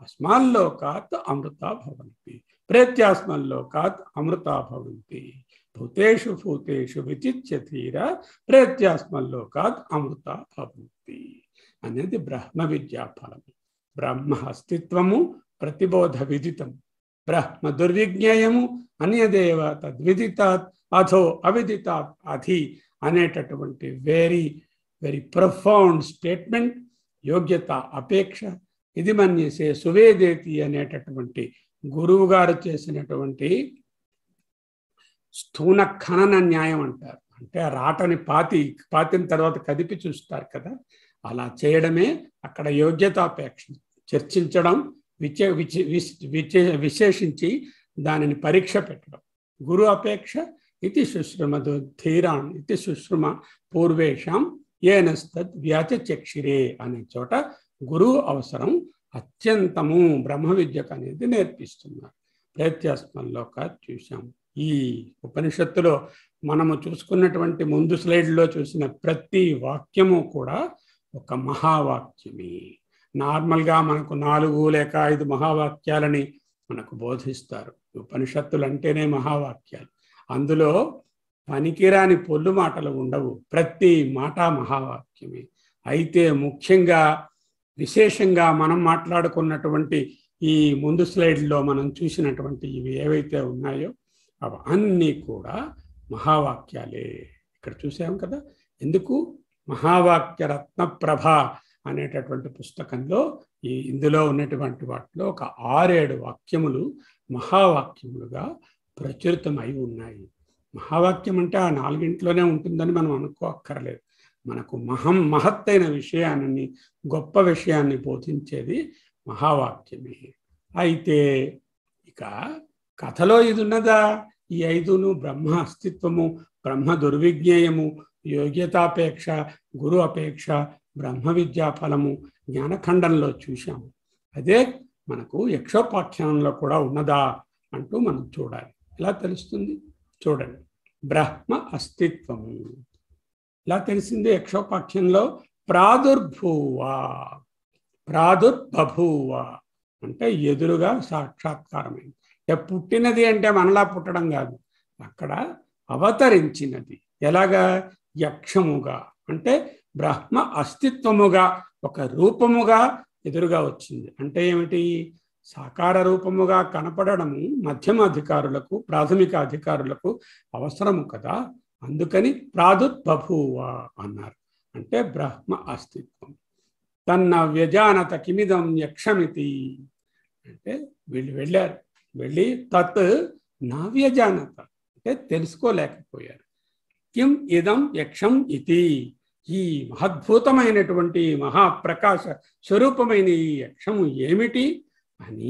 అస్మాల్లోకాత్ అమృత భవంతి ప్రేత్యాస్మల్లోకాత్ అమృత భవంతి భూతేషు భూతేషు విచిత్య తీర ప్రేత్యాస్మల్లోకాత్ అమృత భవంతి అనేది బ్రహ్మ విద్యా ఫలం బ్రహ్మ అస్తిత్వము ప్రతిబోధ విదితం బ్రహ్మ దుర్విజ్ఞేయము అన్యదేవ తద్విదితాత్ అథో అవిదితాత్ అధి అనేటటువంటి వెరీ వెరీ ప్రొఫౌండ్ స్టేట్మెంట్ యోగ్యత అపేక్ష ఇది మన్యసే సువేదేతి అనేటటువంటి గురువు గారు చేసినటువంటి స్థూల ఖనన న్యాయం అంటారు అంటే ఆ రాటని పాతి పాతిన తర్వాత కదిపి చూస్తారు కదా అలా చేయడమే అక్కడ యోగ్యతాపేక్ష చర్చించడం విచే విచే విచే విశేషించి దానిని పరీక్ష పెట్టడం గురు అపేక్ష ఇది శుశ్రుమదు ధీరాన్ ఇది శుశ్రుమ పూర్వేషాం ఏనస్తద్ వ్యాచచక్షిరే అనే చోట గురువు అవసరం అత్యంతము బ్రహ్మ విద్యకు అనేది నేర్పిస్తున్నారు ప్రత్యాస్మంలో చూసాం ఈ ఉపనిషత్తులో మనము చూసుకున్నటువంటి ముందు స్లైడ్లో చూసిన ప్రతి వాక్యము కూడా ఒక మహావాక్యమే నార్మల్గా మనకు నాలుగు లేక ఐదు మహావాక్యాలని మనకు బోధిస్తారు ఉపనిషత్తులు అంటేనే మహావాక్యాలు అందులో పనికిరాని పొల్లు మాటలు ఉండవు ప్రతి మాట మహావాక్యమే అయితే ముఖ్యంగా విశేషంగా మనం మాట్లాడుకున్నటువంటి ఈ ముందు స్లైడ్లో మనం చూసినటువంటి ఇవి ఏవైతే ఉన్నాయో అవి అన్నీ కూడా మహావాక్యాలే ఇక్కడ చూసాం కదా ఎందుకు మహావాక్య రత్న ప్రభ అనేటటువంటి పుస్తకంలో ఈ ఇందులో ఉన్నటువంటి వాటిలో ఒక ఆరేడు వాక్యములు మహావాక్యములుగా ప్రచురితమై ఉన్నాయి మహావాక్యం అంటే ఆ నాలుగింట్లోనే ఉంటుందని మనం అనుకోక్కర్లేదు మనకు మహం మహత్తైన విషయాన్ని గొప్ప విషయాన్ని బోధించేది మహావాక్యమే అయితే ఇక కథలో ఇది ఉన్నదా ఈ ఐదును బ్రహ్మ అస్తిత్వము బ్రహ్మ దుర్విజ్ఞేయము యోగ్యతాపేక్ష గురు అపేక్ష బ్రహ్మ విద్యా ఫలము జ్ఞానఖండంలో చూశాము అదే మనకు యక్షోపాఖ్యానంలో కూడా ఉన్నదా అంటూ మనం చూడాలి ఎలా తెలుస్తుంది చూడండి బ్రహ్మ అస్తిత్వము ఇలా తెలిసింది యక్షోపాఖ్యంలో ప్రాదుర్భూవ ప్రాదుర్బభూవ అంటే ఎదురుగా సాక్షాత్కారమైంది పుట్టినది అంటే మనలా పుట్టడం కాదు అక్కడ అవతరించినది ఎలాగా యక్షముగా అంటే బ్రహ్మ అస్తిత్వముగా ఒక రూపముగా ఎదురుగా వచ్చింది అంటే ఏమిటి సాకార రూపముగా కనపడము మధ్యమ అధికారులకు ప్రాథమిక అధికారులకు అవసరము కదా అందుకని ప్రాదుర్బభూవ అన్నారు అంటే బ్రహ్మ అస్తిత్వం తన్న వ్యజానత కిమిదం యక్షమితి అంటే వీళ్ళు వెళ్ళారు వెళ్ళి తత్ నా వ్యజానత అంటే తెలుసుకోలేకపోయారు కిం ఇదం యక్షం ఇది ఈ మహద్భుతమైనటువంటి మహాప్రకాశ స్వరూపమైన ఈ యక్షము ఏమిటి అని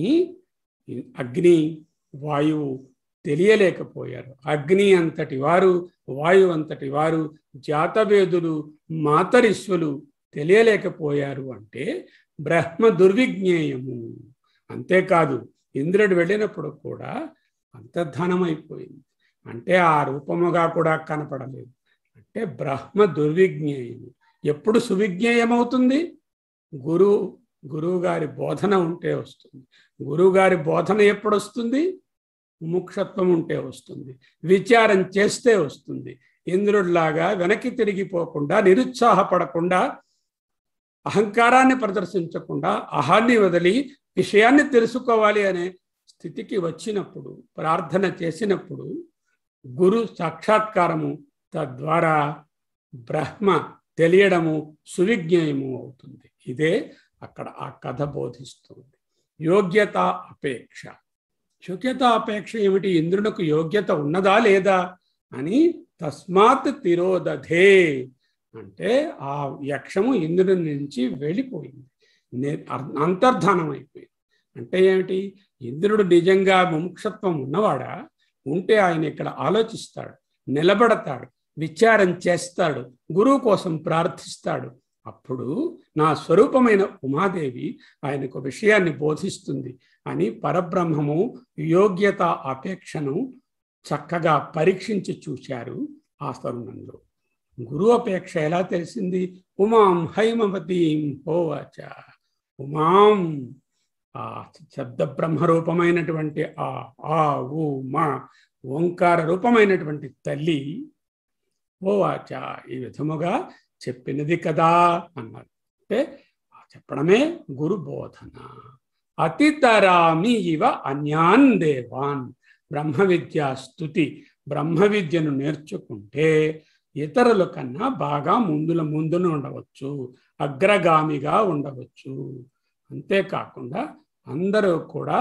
అగ్ని వాయువు తెలియలేకపోయారు అగ్ని అంతటి వారు వాయువు అంతటి వారు జాతవేదులు మాతరిశ్వలు తెలియలేకపోయారు అంటే బ్రహ్మ దుర్విజ్ఞేయము అంతేకాదు ఇంద్రుడు వెళ్ళినప్పుడు కూడా అంతర్ధనమైపోయింది అంటే ఆ రూపముగా కూడా కనపడలేదు అంటే బ్రహ్మ దుర్విజ్ఞేయము ఎప్పుడు సువిజ్ఞేయమవుతుంది గురు గురువు గారి బోధన ఉంటే వస్తుంది గురువు గారి బోధన ఎప్పుడు వస్తుంది ముముక్షత్వం ఉంటే వస్తుంది విచారం చేస్తే వస్తుంది ఇంద్రుడిలాగా వెనక్కి తిరిగిపోకుండా నిరుత్సాహపడకుండా అహంకారాన్ని ప్రదర్శించకుండా అహాన్ని వదిలి విషయాన్ని తెలుసుకోవాలి అనే స్థితికి వచ్చినప్పుడు ప్రార్థన చేసినప్పుడు గురు సాక్షాత్కారము తద్వారా బ్రహ్మ తెలియడము సువిజ్ఞేయము అవుతుంది ఇదే అక్కడ ఆ కథ బోధిస్తుంది యోగ్యత అపేక్ష యోగ్యత అపేక్ష ఏమిటి ఇంద్రునకు యోగ్యత ఉన్నదా లేదా అని తస్మాత్ తిరోదధే అంటే ఆ యక్షము ఇంద్రుని నుంచి వెళ్ళిపోయింది అంతర్ధానం అయిపోయింది అంటే ఏమిటి ఇంద్రుడు నిజంగా ముముక్షత్వం ఉన్నవాడా ఉంటే ఆయన ఇక్కడ ఆలోచిస్తాడు నిలబడతాడు విచారం చేస్తాడు గురువు కోసం ప్రార్థిస్తాడు అప్పుడు నా స్వరూపమైన ఉమాదేవి ఆయనకు విషయాన్ని బోధిస్తుంది అని పరబ్రహ్మము యోగ్యత అపేక్షను చక్కగా పరీక్షించి చూశారు ఆ తరుణంలో గురు అపేక్ష ఎలా తెలిసింది ఉమాం హైమవతీం హోవాచ ఉమాం ఆ శబ్ద బ్రహ్మరూపమైనటువంటి ఆ ఆ ఊ మా ఓంకార రూపమైనటువంటి తల్లి ఓ వాచ ఈ విధముగా చెప్పినది కదా అన్నారు అంటే ఆ చెప్పడమే గురు బోధన అతితరామి ఇవ అన్యాన్ దేవాన్ బ్రహ్మ విద్యా స్థుతి బ్రహ్మ విద్యను నేర్చుకుంటే ఇతరుల కన్నా బాగా ముందుల ముందున ఉండవచ్చు అగ్రగామిగా ఉండవచ్చు అంతేకాకుండా అందరూ కూడా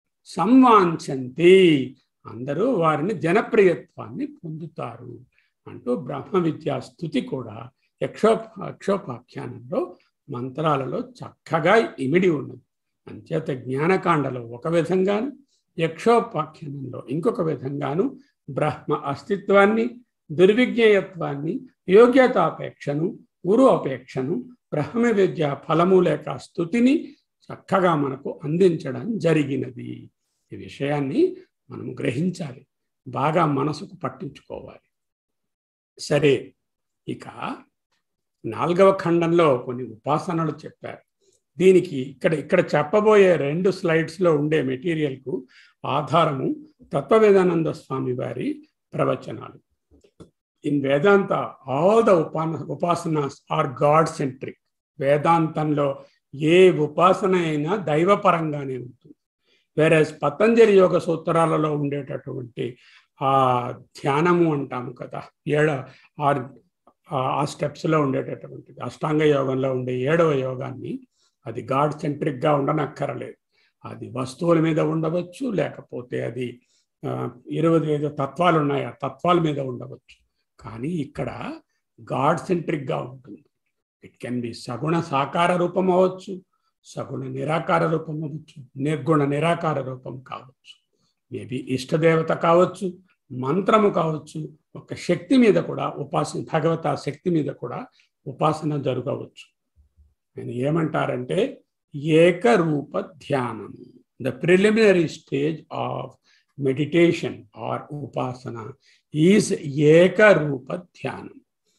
సంవాంఛంతి అందరూ వారిని జనప్రియత్వాన్ని పొందుతారు అంటూ బ్రహ్మ విద్యా స్థుతి కూడా యక్షో యక్షోపాఖ్యానంలో మంత్రాలలో చక్కగా ఇమిడి ఉన్నది అంచేత జ్ఞానకాండలో ఒక విధంగాను యక్షోపాఖ్యానంలో ఇంకొక విధంగాను బ్రహ్మ అస్తిత్వాన్ని దుర్విజ్ఞేయత్వాన్ని యోగ్యతాపేక్షను గురు అపేక్షను బ్రహ్మ విద్య ఫలము లేక స్థుతిని చక్కగా మనకు అందించడం జరిగినది ఈ విషయాన్ని మనం గ్రహించాలి బాగా మనసుకు పట్టించుకోవాలి సరే ఇక నాలుగవ ఖండంలో కొన్ని ఉపాసనలు చెప్పారు దీనికి ఇక్కడ ఇక్కడ చెప్పబోయే రెండు స్లైడ్స్లో ఉండే మెటీరియల్కు ఆధారము తత్వవేదానంద స్వామి వారి ప్రవచనాలు ఇన్ వేదాంత ఆల్ ద ఉపాన ఉపాసనాస్ ఆర్ గాడ్ సెంట్రిక్ వేదాంతంలో ఏ ఉపాసన అయినా దైవపరంగానే ఉంటుంది వేరే పతంజలి యోగ సూత్రాలలో ఉండేటటువంటి ఆ ధ్యానము అంటాము కదా ఏడ ఆరు ఆ స్టెప్స్లో ఉండేటటువంటిది అష్టాంగ యోగంలో ఉండే ఏడవ యోగాన్ని అది గాడ్ సెంట్రిక్గా ఉండనక్కరలేదు అది వస్తువుల మీద ఉండవచ్చు లేకపోతే అది ఇరవై ఐదు తత్వాలు ఉన్నాయి ఆ తత్వాల మీద ఉండవచ్చు కానీ ఇక్కడ గాడ్ సెంట్రిక్గా ఉంటుంది ఇట్ కెన్ బి సగుణ సాకార రూపం అవ్వచ్చు సగుణ నిరాకార రూపం అవ్వచ్చు నిర్గుణ నిరాకార రూపం కావచ్చు మేబీ ఇష్టదేవత కావచ్చు మంత్రము కావచ్చు ఒక శక్తి మీద కూడా ఉపాసన భగవత శక్తి మీద కూడా ఉపాసన జరగవచ్చు ఆయన ఏమంటారంటే ఏకరూప ధ్యానం the preliminary stage of meditation or upasana is ఏకరూప ధ్యానం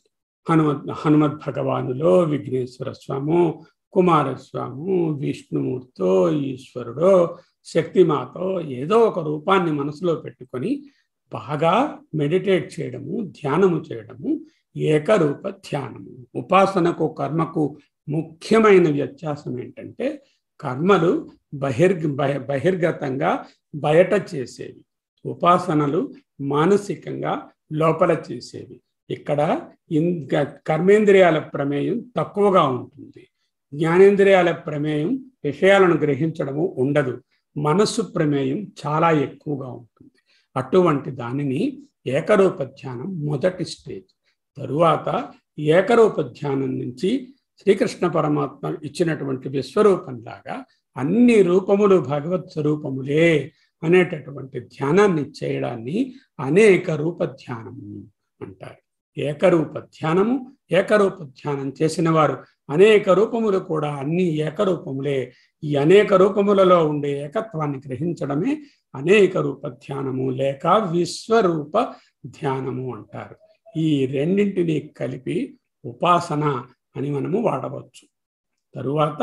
హనుమద్ హనుమద్ భగవానులో విఘ్నేశ్వర స్వాము కుమారస్వాము విష్ణుమూర్తో ఈశ్వరుడో శక్తిమాతో ఏదో ఒక రూపాన్ని మనసులో పెట్టుకొని బాగా మెడిటేట్ చేయడము ధ్యానము చేయడము ఏకరూప ధ్యానము ఉపాసనకు కర్మకు ముఖ్యమైన వ్యత్యాసం ఏంటంటే కర్మలు బహిర్గ బహిర్గతంగా బయట చేసేవి ఉపాసనలు మానసికంగా లోపల చేసేవి ఇక్కడ కర్మేంద్రియాల ప్రమేయం తక్కువగా ఉంటుంది జ్ఞానేంద్రియాల ప్రమేయం విషయాలను గ్రహించడము ఉండదు మనస్సు ప్రమేయం చాలా ఎక్కువగా ఉంటుంది అటువంటి దానిని ఏకరూప ధ్యానం మొదటి స్టేజ్ తరువాత ఏకరూప ధ్యానం నుంచి శ్రీకృష్ణ పరమాత్మ ఇచ్చినటువంటి విశ్వరూపంలాగా అన్ని రూపములు భగవత్ స్వరూపములే అనేటటువంటి ధ్యానాన్ని చేయడాన్ని అనేక రూప ధ్యానము అంటారు ఏకరూప ధ్యానము ఏకరూప ధ్యానం చేసిన వారు అనేక రూపములు కూడా అన్ని ఏకరూపములే ఈ అనేక రూపములలో ఉండే ఏకత్వాన్ని గ్రహించడమే అనేక రూప ధ్యానము లేక విశ్వరూప ధ్యానము అంటారు ఈ రెండింటిని కలిపి ఉపాసన అని మనము వాడవచ్చు తరువాత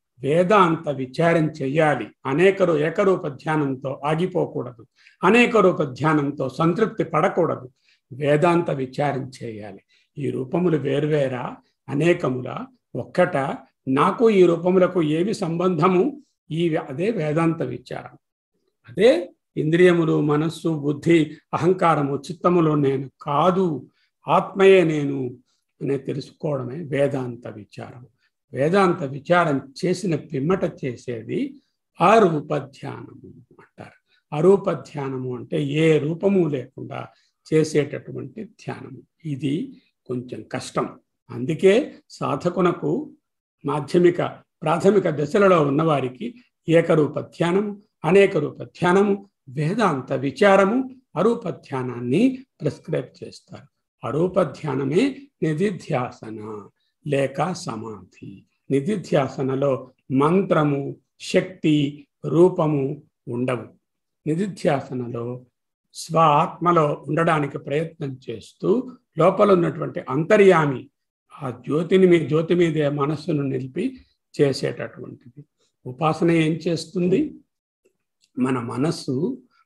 వేదాంత విచారం చెయ్యాలి అనేక ఏకరూప ధ్యానంతో ఆగిపోకూడదు అనేక రూప ధ్యానంతో సంతృప్తి పడకూడదు వేదాంత విచారం చేయాలి ఈ రూపములు వేర్వేరా అనేకముల ఒక్కట నాకు ఈ రూపములకు ఏమి సంబంధము ఈ అదే వేదాంత విచారం అదే ఇంద్రియములు మనస్సు బుద్ధి అహంకారము చిత్తములు నేను కాదు ఆత్మయే నేను అనే తెలుసుకోవడమే వేదాంత విచారం వేదాంత విచారం చేసిన పిమ్మట చేసేది అరూప ధ్యానము అంటారు అరూప ధ్యానము అంటే ఏ రూపము లేకుండా చేసేటటువంటి ధ్యానము ఇది కొంచెం కష్టం అందుకే సాధకునకు మాధ్యమిక ప్రాథమిక దశలలో ఉన్నవారికి ఏకరూప ధ్యానము అనేక రూప ధ్యానము వేదాంత విచారము అరూప ధ్యానాన్ని ప్రిస్క్రైబ్ చేస్తారు అరూప ధ్యానమే నిధిధ్యాసన లేక సమాధి నిధిధ్యాసనలో మంత్రము శక్తి రూపము ఉండవు నిధిధ్యాసనలో స్వ ఆత్మలో ఉండడానికి ప్రయత్నం చేస్తూ లోపల ఉన్నటువంటి అంతర్యామి ఆ జ్యోతిని మీ జ్యోతి మీదే మనస్సును నిలిపి చేసేటటువంటిది ఉపాసన ఏం చేస్తుంది మన మనస్సు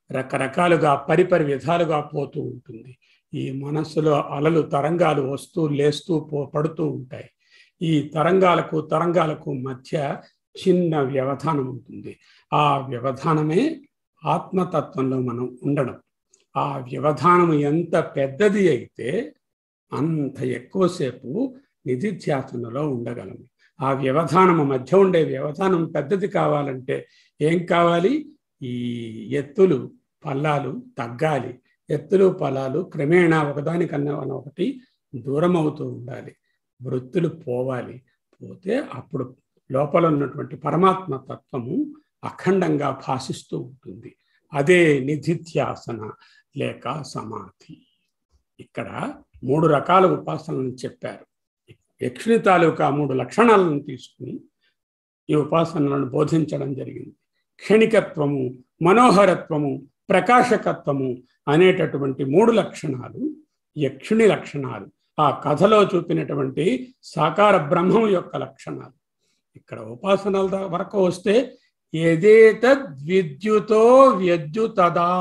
రకరకాలుగా పరిపరి విధాలుగా పోతూ ఉంటుంది ఈ మనస్సులో అలలు తరంగాలు వస్తూ లేస్తూ పో పడుతూ ఉంటాయి ఈ తరంగాలకు తరంగాలకు మధ్య చిన్న వ్యవధానం ఉంటుంది ఆ వ్యవధానమే ఆత్మతత్వంలో మనం ఉండడం ఆ వ్యవధానం ఎంత పెద్దది అయితే అంత ఎక్కువసేపు నిధిధ్యాసనలో ఉండగలము ఆ వ్యవధానము మధ్య ఉండే వ్యవధానం పెద్దది కావాలంటే ఏం కావాలి ఈ ఎత్తులు పల్లాలు తగ్గాలి ఎత్తులు పల్లాలు క్రమేణా ఒకదానికన్నా ఒకటి దూరం అవుతూ ఉండాలి వృత్తులు పోవాలి పోతే అప్పుడు లోపల ఉన్నటువంటి పరమాత్మ తత్వము అఖండంగా భాషిస్తూ ఉంటుంది అదే నిధిధ్యాసన లేక సమాధి ఇక్కడ మూడు రకాల ఉపాసనలను చెప్పారు యక్షిణి తాలూకా మూడు లక్షణాలను తీసుకుని ఈ ఉపాసనలను బోధించడం జరిగింది క్షణికత్వము మనోహరత్వము ప్రకాశకత్వము అనేటటువంటి మూడు లక్షణాలు యక్షిణి లక్షణాలు ఆ కథలో చూపినటువంటి సాకార బ్రహ్మం యొక్క లక్షణాలు ఇక్కడ ఉపాసనల వరకు వస్తే ఎదేతద్విద్యుతో వ్యద్యుతదా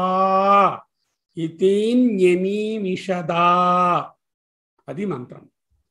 ఇతీన్యమీమిషదా అది మంత్రం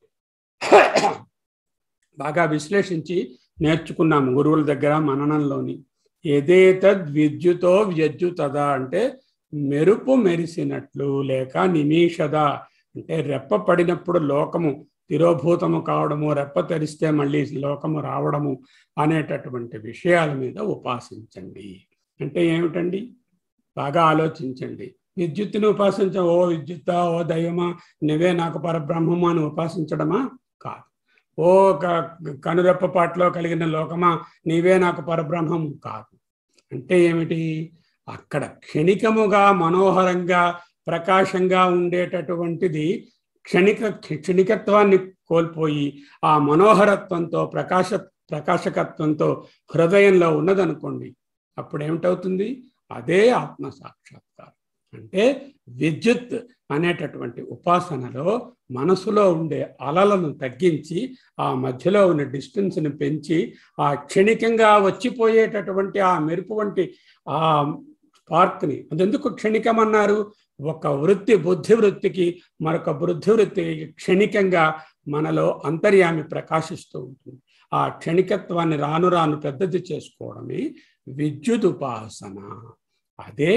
బాగా విశ్లేషించి నేర్చుకున్నాము గురువుల దగ్గర మననంలోని ఎదేతద్ విద్యుతో వ్యద్యుతదా అంటే మెరుపు మెరిసినట్లు లేక నిమీషద అంటే రెప్ప పడినప్పుడు లోకము తిరోభూతము కావడము రెప్ప తెరిస్తే మళ్ళీ లోకము రావడము అనేటటువంటి విషయాల మీద ఉపాసించండి అంటే ఏమిటండి బాగా ఆలోచించండి విద్యుత్తుని ఉపాసించ ఓ విద్యుత్తా ఓ దైవమా నువ్వే నాకు పరబ్రహ్మము అని ఉపాసించడమా కాదు ఓ కనురెప్ప పాటలో కలిగిన లోకమా నీవే నాకు పరబ్రహ్మం కాదు అంటే ఏమిటి అక్కడ క్షణికముగా మనోహరంగా ప్రకాశంగా ఉండేటటువంటిది క్షణిక క్షణికత్వాన్ని కోల్పోయి ఆ మనోహరత్వంతో ప్రకాశ ప్రకాశకత్వంతో హృదయంలో ఉన్నదనుకోండి అప్పుడు ఏమిటవుతుంది అదే ఆత్మ సాక్షాత్కారం అంటే విద్యుత్ అనేటటువంటి ఉపాసనలో మనసులో ఉండే అలలను తగ్గించి ఆ మధ్యలో ఉన్న డిస్టెన్స్ని పెంచి ఆ క్షణికంగా వచ్చిపోయేటటువంటి ఆ మెరుపు వంటి ఆ స్పార్క్ని అదెందుకు క్షణికమన్నారు ఒక వృత్తి బుద్ధి వృత్తికి మరొక బుద్ధి వృత్తికి క్షణికంగా మనలో అంతర్యామి ప్రకాశిస్తూ ఉంటుంది ఆ క్షణికత్వాన్ని రాను రాను పెద్దది చేసుకోవడమే విద్యుదుపాసన అదే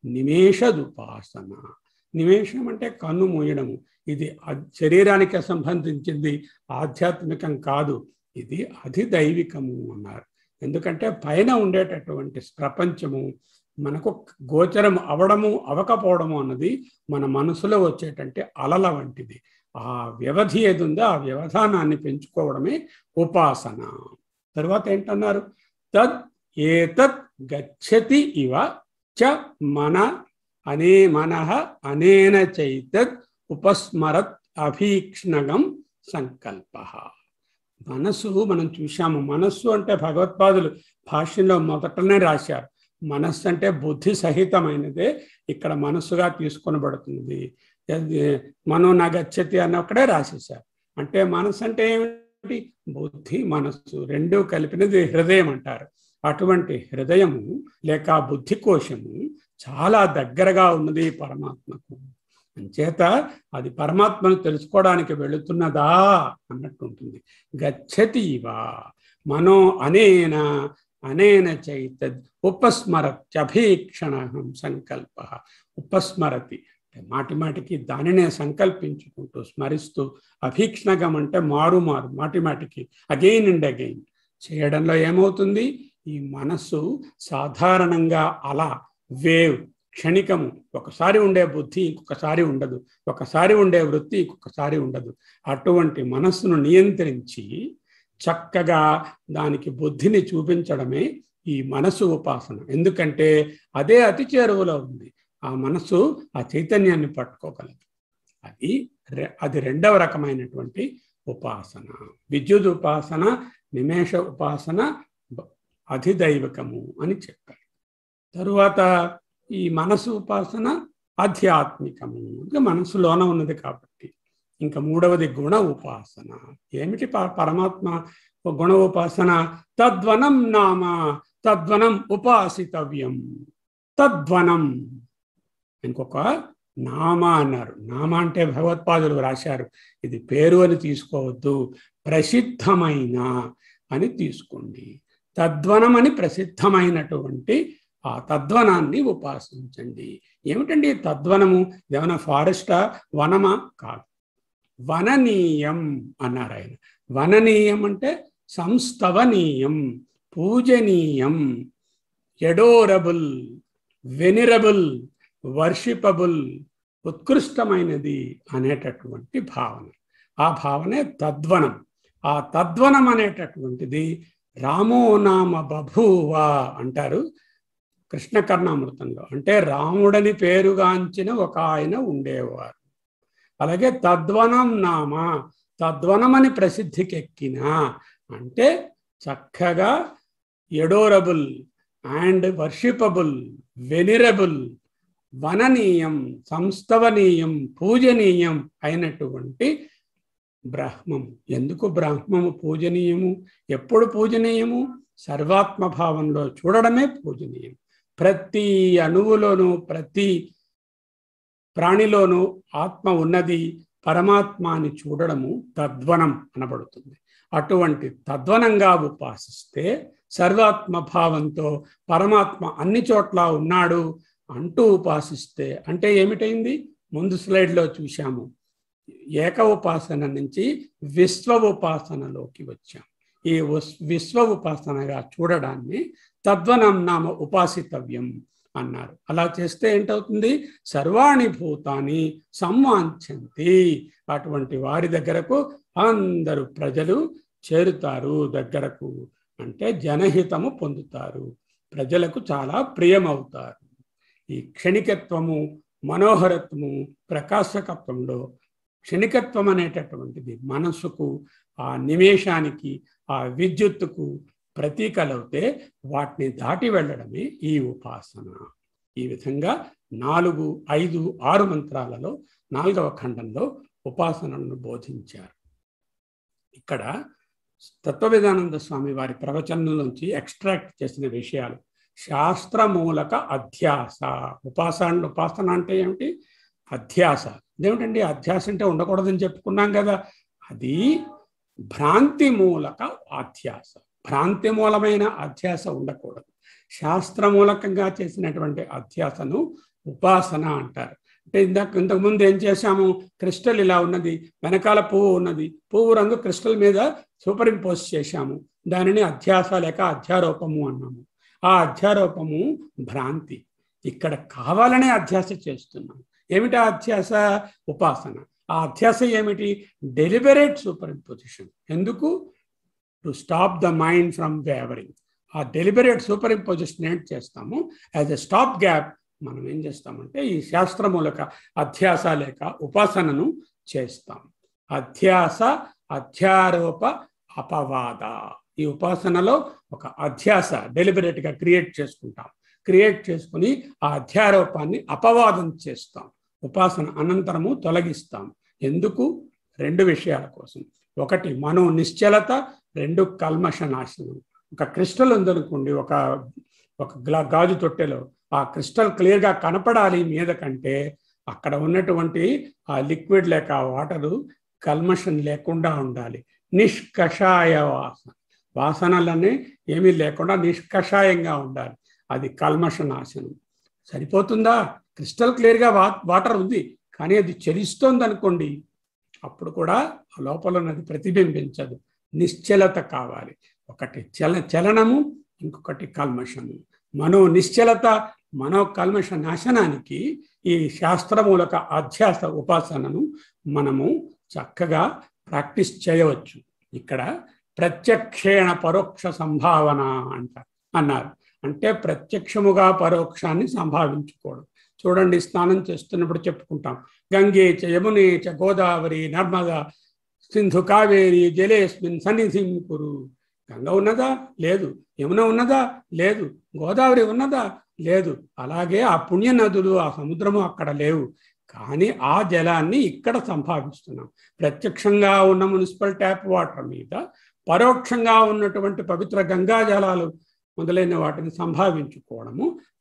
నిమేషదుపాసన నిమేషం అంటే కన్ను మూయడము ఇది శరీరానికి సంబంధించింది ఆధ్యాత్మికం కాదు ఇది అధిదైవికము అన్నారు ఎందుకంటే పైన ఉండేటటువంటి ప్రపంచము మనకు గోచరం అవడము అవకపోవడము అన్నది మన మనసులో వచ్చేటంటే అలల వంటిది ఆ వ్యవధి ఏది ఉందో ఆ వ్యవధానాన్ని పెంచుకోవడమే ఉపాసన తర్వాత ఏంటన్నారు తద్ ఏతత్ గచ్చతి ఇవ చ మన అనే మనః అనేన చైతత్ ఉపస్మరత్ అభీక్ష్ణగం సంకల్ప మనసు మనం చూశాము మనస్సు అంటే భగవత్పాదులు భాష్యంలో మొదటనే రాశారు మనస్సు అంటే బుద్ధి సహితమైనదే ఇక్కడ మనస్సుగా తీసుకొనబడుతుంది మనో నగచ్చతి అని ఒక్కడే రాసేశారు అంటే మనస్సు అంటే ఏమిటి బుద్ధి మనస్సు రెండు కలిపినది హృదయం అంటారు అటువంటి హృదయము లేక బుద్ధి కోశము చాలా దగ్గరగా ఉన్నది పరమాత్మకు అంచేత అది పరమాత్మను తెలుసుకోవడానికి వెళుతున్నదా అన్నట్టు ఉంటుంది గచ్చతీవా మనో అనేన అనేన చైతద్ ఉపస్మరత్యభీక్షణం సంకల్ప ఉపస్మరతి మాటి మాటికి దానినే సంకల్పించుకుంటూ స్మరిస్తూ అభీక్షణగం అంటే మారు మారు మాటి మాటికి అగైన్ అండ్ అగైన్ చేయడంలో ఏమవుతుంది ఈ మనస్సు సాధారణంగా అలా వేవ్ క్షణికము ఒకసారి ఉండే బుద్ధి ఇంకొకసారి ఉండదు ఒకసారి ఉండే వృత్తి ఇంకొకసారి ఉండదు అటువంటి మనస్సును నియంత్రించి చక్కగా దానికి బుద్ధిని చూపించడమే ఈ మనసు ఉపాసన ఎందుకంటే అదే అతి చేరువలో ఉంది ఆ మనసు ఆ చైతన్యాన్ని పట్టుకోగలదు అది అది రెండవ రకమైనటువంటి ఉపాసన విద్యుత్ ఉపాసన నిమేష ఉపాసన అధిదైవకము అని చెప్పారు తరువాత ఈ మనసు ఉపాసన ఆధ్యాత్మికము అంటే మనసులోన ఉన్నది కాబట్టి ఇంకా మూడవది గుణ ఉపాసన ఏమిటి పరమాత్మ గుణ ఉపాసన తద్వనం నామ తద్వనం ఉపాసితవ్యం తద్వనం ఇంకొక నామ అన్నారు నామ అంటే భగవత్పాదులు రాశారు ఇది పేరు అని తీసుకోవద్దు ప్రసిద్ధమైన అని తీసుకోండి తద్వనం అని ప్రసిద్ధమైనటువంటి ఆ తద్వనాన్ని ఉపాసించండి ఏమిటండి తద్వనము ఏమైనా ఫారెస్టా వనమా కాదు వననీయం అన్నారు ఆయన వననీయం అంటే సంస్థవనీయం పూజనీయం ఎడోరబుల్ వెనిరబుల్ వర్షిపబుల్ ఉత్కృష్టమైనది అనేటటువంటి భావన ఆ భావనే తద్వనం ఆ తద్వనం అనేటటువంటిది రామో నామ బభూవ అంటారు కృష్ణకర్ణామృతంలో అంటే రాముడని పేరుగాంచిన ఒక ఆయన ఉండేవారు అలాగే తద్వనం నామ తద్వనమని ప్రసిద్ధికెక్కిన అంటే చక్కగా ఎడోరబుల్ అండ్ వర్షిపబుల్ వెనిరబుల్ వననీయం సంస్థవనీయం పూజనీయం అయినటువంటి బ్రహ్మం ఎందుకు బ్రహ్మము పూజనీయము ఎప్పుడు పూజనీయము సర్వాత్మ భావంలో చూడడమే పూజనీయం ప్రతి అణువులోనూ ప్రతి ప్రాణిలోనూ ఆత్మ ఉన్నది పరమాత్మ అని చూడడము తద్వనం అనబడుతుంది అటువంటి తద్వనంగా ఉపాసిస్తే సర్వాత్మ భావంతో పరమాత్మ అన్ని చోట్ల ఉన్నాడు అంటూ ఉపాసిస్తే అంటే ఏమిటైంది ముందు స్లైడ్లో చూశాము ఏక ఉపాసన నుంచి విశ్వ ఉపాసనలోకి వచ్చాం ఈ విశ్వ ఉపాసనగా చూడడాన్ని తద్వనం నామ ఉపాసితవ్యం అన్నారు అలా చేస్తే ఏంటవుతుంది సర్వాణి భూతాన్ని సంవాంఛంతి అటువంటి వారి దగ్గరకు అందరూ ప్రజలు చేరుతారు దగ్గరకు అంటే జనహితము పొందుతారు ప్రజలకు చాలా ప్రియమవుతారు ఈ క్షణికత్వము మనోహరత్వము ప్రకాశకత్వంలో క్షణికత్వం అనేటటువంటిది మనస్సుకు ఆ నిమేషానికి ఆ విద్యుత్తుకు ప్రతీకలవుతే వాటిని దాటి వెళ్ళడమే ఈ ఉపాసన ఈ విధంగా నాలుగు ఐదు ఆరు మంత్రాలలో నాలుగవ ఖండంలో ఉపాసనలను బోధించారు ఇక్కడ తత్వవేదానంద స్వామి వారి ప్రవచనంలోంచి ఎక్స్ట్రాక్ట్ చేసిన విషయాలు శాస్త్రమూలక అధ్యాస ఉపాసన ఉపాసన అంటే ఏమిటి అధ్యాస ఇదేమిటండి అధ్యాస అంటే ఉండకూడదని చెప్పుకున్నాం కదా అది భ్రాంతి మూలక అధ్యాస భ్రాంతి మూలమైన అధ్యాస ఉండకూడదు శాస్త్రమూలకంగా చేసినటువంటి అధ్యాసను ఉపాసన అంటారు అంటే ఇందాక ఇంతకుముందు ఏం చేశాము క్రిస్టల్ ఇలా ఉన్నది వెనకాల పువ్వు ఉన్నది పువ్వు రంగు క్రిస్టల్ మీద సూపర్ ఇంపోజ్ చేశాము దానిని అధ్యాస లేక అధ్యారోపము అన్నాము ఆ అధ్యారోపము భ్రాంతి ఇక్కడ కావాలనే అధ్యాస చేస్తున్నాం ఏమిటి ఆ అధ్యాస ఉపాసన ఆ అధ్యాస ఏమిటి డెలిబరేట్ సూపర్ ఇంపోజిషన్ ఎందుకు to stop the mind from wavering ఆ డెలిబరేట్ సూపర్ ఇంపోజిషన్ ఏంటి చేస్తాము యాజ్ ఎ స్టాప్ గ్యాప్ మనం ఏం చేస్తామంటే ఈ శాస్త్రమూలక అధ్యాస లేక ఉపాసనను చేస్తాం అధ్యాస అధ్యారోప అపవాద ఈ ఉపాసనలో ఒక అధ్యాస డెలిబరేట్గా క్రియేట్ చేసుకుంటాం క్రియేట్ చేసుకుని ఆ అధ్యారోపాన్ని అపవాదం చేస్తాం ఉపాసన అనంతరము తొలగిస్తాం ఎందుకు రెండు విషయాల కోసం ఒకటి మనో నిశ్చలత రెండు కల్మష నాశనం ఒక క్రిస్టల్ ఉందనుకోండి ఒక ఒక గ్లా గాజు తొట్టెలో ఆ క్రిస్టల్ క్లియర్గా కనపడాలి మీద కంటే అక్కడ ఉన్నటువంటి ఆ లిక్విడ్ లేక వాటరు కల్మషం లేకుండా ఉండాలి నిష్కషాయ వాసన వాసనలన్నీ ఏమీ లేకుండా నిష్కషాయంగా ఉండాలి అది కల్మష నాశనం సరిపోతుందా క్రిస్టల్ క్లియర్గా వా వాటర్ ఉంది కానీ అది చెరిస్తోంది అనుకోండి అప్పుడు కూడా ఆ లోపల ఉన్నది ప్రతిబింబించదు నిశ్చలత కావాలి ఒకటి చల చలనము ఇంకొకటి కల్మషము మనో నిశ్చలత మనో కల్మష నాశనానికి ఈ శాస్త్రమూలక అధ్యాస ఉపాసనను మనము చక్కగా ప్రాక్టీస్ చేయవచ్చు ఇక్కడ ప్రత్యక్షేణ పరోక్ష సంభావన అంట అన్నారు అంటే ప్రత్యక్షముగా పరోక్షాన్ని సంభావించుకోవడం చూడండి స్నానం చేస్తున్నప్పుడు చెప్పుకుంటాం గంగే చ యమునే చ గోదావరి నర్మద సింధు కావేరి జలేస్మిన్ సన్నిధిం కురు గంగ ఉన్నదా లేదు యమున ఉన్నదా లేదు గోదావరి ఉన్నదా లేదు అలాగే ఆ పుణ్య నదులు ఆ సముద్రము అక్కడ లేవు కానీ ఆ జలాన్ని ఇక్కడ సంభావిస్తున్నాం ప్రత్యక్షంగా ఉన్న మున్సిపల్ ట్యాప్ వాటర్ మీద పరోక్షంగా ఉన్నటువంటి పవిత్ర గంగా జలాలు మొదలైన వాటిని సంభావించుకోవడము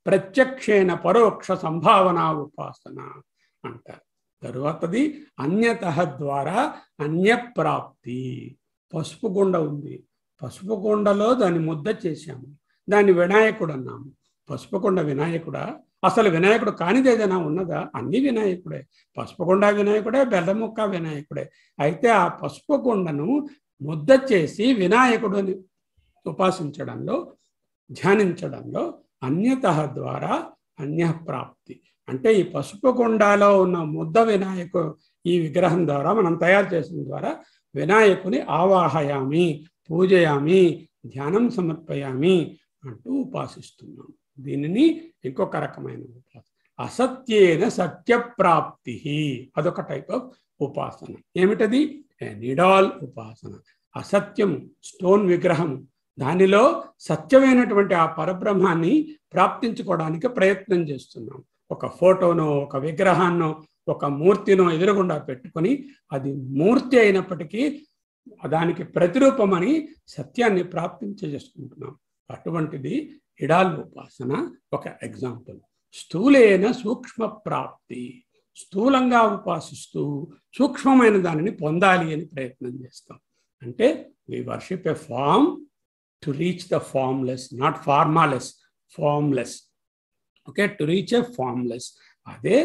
ప్రత్యక్షేణ పరోక్ష సంభావన ఉపాసన అంటారు తరువాతది అన్యత ద్వారా అన్యప్రాప్తి పసుపు గుండ ఉంది పసుపు గుండలో దాన్ని ముద్ద చేశాము దాన్ని వినాయకుడు అన్నాము పసుపు కొండ వినాయకుడా అసలు వినాయకుడు కానిది ఏదైనా ఉన్నదా అన్ని వినాయకుడే పసుపు కొండ వినాయకుడే బెల్లముక్క వినాయకుడే అయితే ఆ పసుపు కొండను ముద్ద చేసి వినాయకుడుని ఉపాసించడంలో ధ్యానించడంలో అన్యత ద్వారా అన్యప్రాప్తి అంటే ఈ పసుపు కొండలో ఉన్న ముద్ద వినాయకు ఈ విగ్రహం ద్వారా మనం తయారు చేసిన ద్వారా వినాయకుని ఆవాహయామి పూజయామి ధ్యానం సమర్పయామి అంటూ ఉపాసిస్తున్నాం దీనిని ఇంకొక రకమైన ఉపాసన అసత్యేన సత్యప్రాప్తి అదొక టైప్ ఆఫ్ ఉపాసన ఏమిటది నిడాల్ ఉపాసన అసత్యం స్టోన్ విగ్రహం దానిలో సత్యమైనటువంటి ఆ పరబ్రహ్మాన్ని ప్రాప్తించుకోవడానికి ప్రయత్నం చేస్తున్నాం ఒక ఫోటోనో ఒక విగ్రహాన్నో ఒక మూర్తినో ఎదురుగుండా పెట్టుకొని అది మూర్తి అయినప్పటికీ దానికి ప్రతిరూపమని సత్యాన్ని ప్రాప్తించేసుకుంటున్నాం అటువంటిది ఇడాల్ ఉపాసన ఒక ఎగ్జాంపుల్ స్థూలైన సూక్ష్మ ప్రాప్తి స్థూలంగా ఉపాసిస్తూ సూక్ష్మమైన దానిని పొందాలి అని ప్రయత్నం చేస్తాం అంటే we worship a form to reach the formless not formless formless okay to reach a formless అదే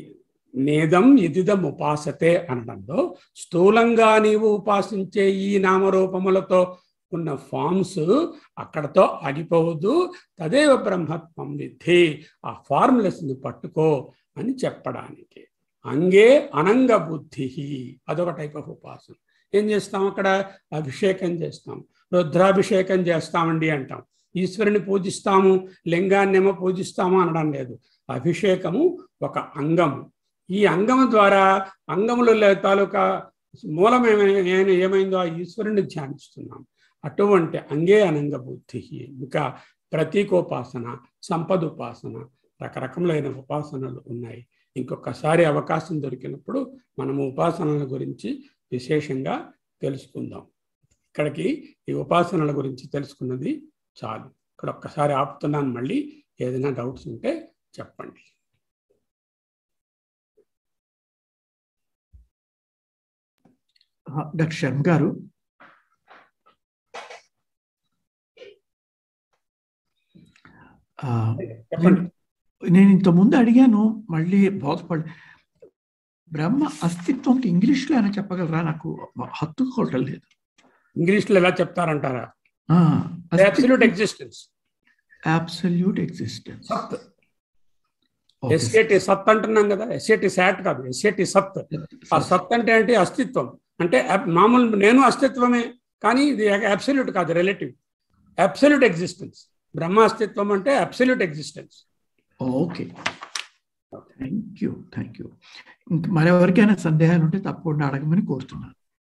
నేదం ఇదిదం ఉపాసతే అనడంలో స్థూలంగా నీవు ఉపాసించే ఈ నామరూపములతో ఉన్న ఫామ్స్ అక్కడతో ఆగిపోవద్దు తదేవ బ్రహ్మత్వం విద్ధి ఆ ఫార్ములస్ని పట్టుకో అని చెప్పడానికి అంగే అనంగ బుద్ధి అదొక టైప్ ఆఫ్ ఉపాసన ఏం చేస్తాం అక్కడ అభిషేకం చేస్తాం రుద్రాభిషేకం చేస్తామండి అంటాం ఈశ్వరుని పూజిస్తాము లింగాన్నేమో పూజిస్తాము అనడం లేదు అభిషేకము ఒక అంగము ఈ అంగము ద్వారా అంగముల తాలూకా మూలమేమైనా ఏమైందో ఆ ఈశ్వరుని ధ్యానిస్తున్నాం అటువంటి అంగే అనంగ బుద్ధి ఇంకా ప్రతీకోపాసన సంపద ఉపాసన రకరకములైన ఉపాసనలు ఉన్నాయి ఇంకొకసారి అవకాశం దొరికినప్పుడు మనము ఉపాసనల గురించి విశేషంగా తెలుసుకుందాం ఇక్కడికి ఈ ఉపాసనల గురించి తెలుసుకున్నది చాలు ఇక్కడ ఒక్కసారి ఆపుతున్నాను మళ్ళీ ఏదైనా డౌట్స్ ఉంటే చెప్పండి డాక్టర్ శర్మ గారు చెప్పండి నేను ఇంతకుముందు అడిగాను మళ్ళీ బోధపడి బ్రహ్మ అస్తిత్వం ఇంగ్లీష్లో అయినా చెప్పగలరా నాకు హత్తుకోవటం లేదు ఇంగ్లీష్లో ఎలా చెప్తారంటారా అబ్సల్యూట్ ఎగ్జిస్టెన్స్ అబ్సల్యూట్ ఎగ్జిస్టెన్స్ సత్ ఎస్ఏటి సత్ అంటున్నాం కదా ఎస్ఏటి శాట్ కాదు ఎస్ఏటి సత్ ఆ సత్ అంటే ఏంటి అస్తిత్వం అంటే మామూలు నేను అస్తిత్వమే కానీ ఇది అబ్సల్యూట్ కాదు రిలేటివ్ అబ్సల్యూట్ ఎగ్జిస్టెన్స్ బ్రహ్మ అస్తిత్వం అంటే absolute existence okay thank you thank you మరెవరికైనా సందేహాలు ఉంటే తప్పకుండా అడగమని కోరుతున్నాను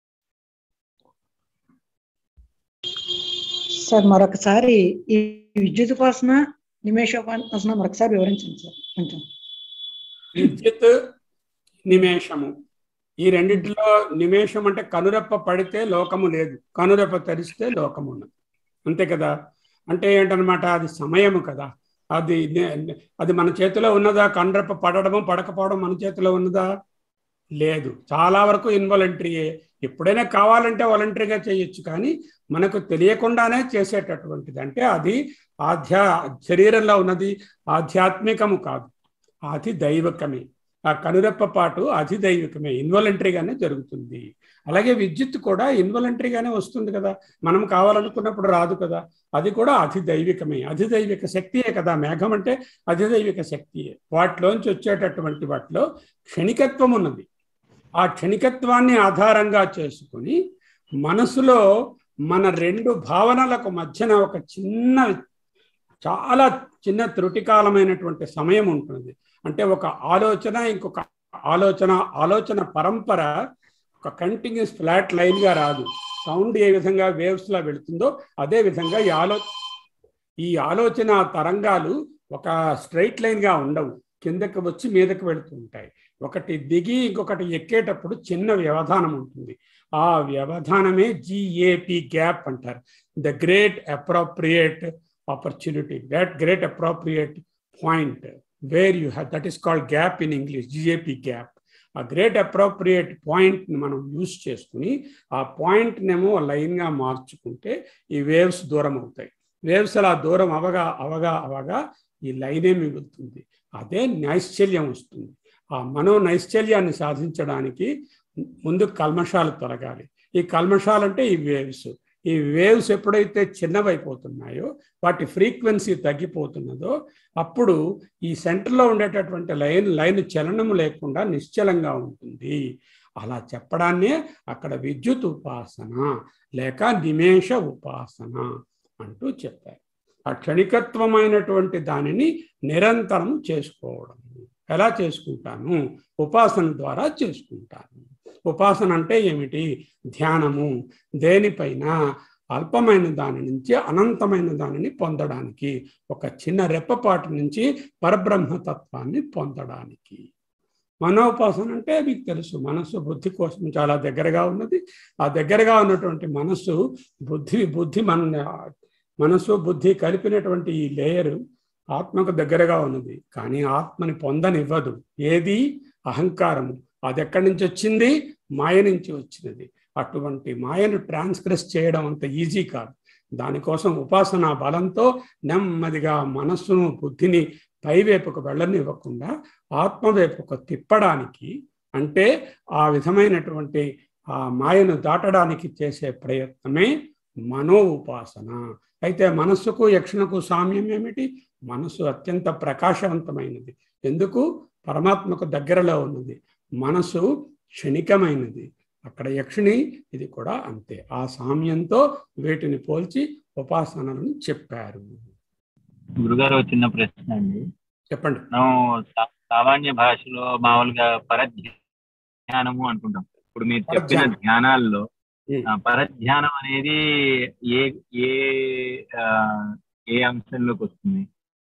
సార్ మరొకసారి ఈ విద్యుత్ ఉపాసన నిమేషోపాసన మరొకసారి వివరించండి సార్ కొంచెం విద్యుత్ నిమేషము ఈ రెండింటిలో నిమేషం అంటే కనురెప్ప పడితే లోకము లేదు కనురెప్ప తెరిస్తే లోకము ఉన్నది అంతే కదా అంటే ఏంటనమాట అది సమయము కదా అది అది మన చేతిలో ఉన్నదా కనురెప్ప పడడము పడకపోవడం మన చేతిలో ఉన్నదా లేదు చాలా వరకు ఇన్వాలంటరీయే ఎప్పుడైనా కావాలంటే వాలంటరీగా చేయొచ్చు కానీ మనకు తెలియకుండానే చేసేటటువంటిది అంటే అది ఆధ్యా శరీరంలో ఉన్నది ఆధ్యాత్మికము కాదు అది దైవకమే ఆ కనురెప్ప పాటు అతి దైవికమే ఇన్వాలంటరీగానే జరుగుతుంది అలాగే విద్యుత్ కూడా ఇన్వాలంటరీగానే వస్తుంది కదా మనం కావాలనుకున్నప్పుడు రాదు కదా అది కూడా అతి దైవికమే అతి దైవిక శక్తియే కదా మేఘం అంటే అతి దైవిక శక్తియే వాటిలోంచి వచ్చేటటువంటి వాటిలో క్షణికత్వం ఉన్నది ఆ క్షణికత్వాన్ని ఆధారంగా చేసుకుని మనసులో మన రెండు భావనలకు మధ్యన ఒక చిన్న చాలా చిన్న త్రుటికాలమైనటువంటి సమయం ఉంటుంది అంటే ఒక ఆలోచన ఇంకొక ఆలోచన ఆలోచన పరంపర ఒక కంటిన్యూస్ ఫ్లాట్ లైన్గా రాదు సౌండ్ ఏ విధంగా వేవ్స్లా వెళుతుందో అదే విధంగా ఈ ఆలో ఈ ఆలోచన తరంగాలు ఒక స్ట్రైట్ లైన్గా ఉండవు కిందకి వచ్చి మీదకి వెళుతూ ఉంటాయి ఒకటి దిగి ఇంకొకటి ఎక్కేటప్పుడు చిన్న వ్యవధానం ఉంటుంది ఆ వ్యవధానమే జిఏపి గ్యాప్ అంటారు the great appropriate opportunity great great appropriate point where you have that is called gap in English, GAP gap. ఆ గ్రేట్ అప్రోప్రియేట్ పాయింట్ని మనం యూస్ చేసుకుని ఆ పాయింట్నేమో లైన్గా మార్చుకుంటే ఈ వేవ్స్ దూరం అవుతాయి వేవ్స్ అలా దూరం అవగా అవగా అవగా ఈ లైనే మిగులుతుంది అదే నైశ్చల్యం వస్తుంది ఆ మనో నైశ్చల్యాన్ని సాధించడానికి ముందు కల్మషాలు తొలగాలి ఈ కల్మషాలు అంటే ఈ వేవ్స్ ఈ వేవ్స్ ఎప్పుడైతే చిన్నవైపోతున్నాయో వాటి ఫ్రీక్వెన్సీ తగ్గిపోతున్నదో అప్పుడు ఈ సెంటర్లో ఉండేటటువంటి లైన్ లైన్ చలనము లేకుండా నిశ్చలంగా ఉంటుంది అలా చెప్పడాన్నే అక్కడ విద్యుత్ ఉపాసన లేక నిమేష ఉపాసన అంటూ చెప్పారు ఆ క్షణికత్వమైనటువంటి దానిని నిరంతరం చేసుకోవడం ఎలా చేసుకుంటాను ఉపాసన ద్వారా చేసుకుంటాను ఉపాసన అంటే ఏమిటి ధ్యానము దేనిపైన అల్పమైన దాని నుంచి అనంతమైన దానిని పొందడానికి ఒక చిన్న రెప్పపాటు నుంచి పరబ్రహ్మతత్వాన్ని పొందడానికి మనోపాసన అంటే మీకు తెలుసు మనస్సు బుద్ధి కోసం చాలా దగ్గరగా ఉన్నది ఆ దగ్గరగా ఉన్నటువంటి మనస్సు బుద్ధి బుద్ధి మన మనస్సు బుద్ధి కలిపినటువంటి ఈ లేయరు ఆత్మకు దగ్గరగా ఉన్నది కానీ ఆత్మని పొందనివ్వదు ఏది అహంకారము అది ఎక్కడి నుంచి వచ్చింది మాయ నుంచి వచ్చినది అటువంటి మాయను ట్రాన్స్గ్రెస్ చేయడం అంత ఈజీ కాదు దానికోసం ఉపాసనా బలంతో నెమ్మదిగా మనస్సును బుద్ధిని పైవైపుకు వెళ్ళనివ్వకుండా ఆత్మవైపుకు తిప్పడానికి అంటే ఆ విధమైనటువంటి ఆ మాయను దాటడానికి చేసే ప్రయత్నమే మనో ఉపాసన అయితే మనస్సుకు యక్షణకు సామ్యం ఏమిటి మనస్సు అత్యంత ప్రకాశవంతమైనది ఎందుకు పరమాత్మకు దగ్గరలో ఉన్నది మనసు క్షణికమైనది అక్కడ యక్షిణి ఇది కూడా అంతే ఆ సామ్యంతో వీటిని పోల్చి ఉపాసనలను చెప్పారు గురుగారు ఒక చిన్న ప్రశ్న అండి చెప్పండి మనం సా- సామాన్య భాషలో మామూలుగా పరధ్యానము అనుకుంటాం ఇప్పుడు మీరు చెప్పిన పరధ్యానం. ధ్యానాల్లో ఉమ్. ఆ, పరధ్యానం అనేది ఏ ఏ ఆ, ఏ అంశంలోకి వస్తుంది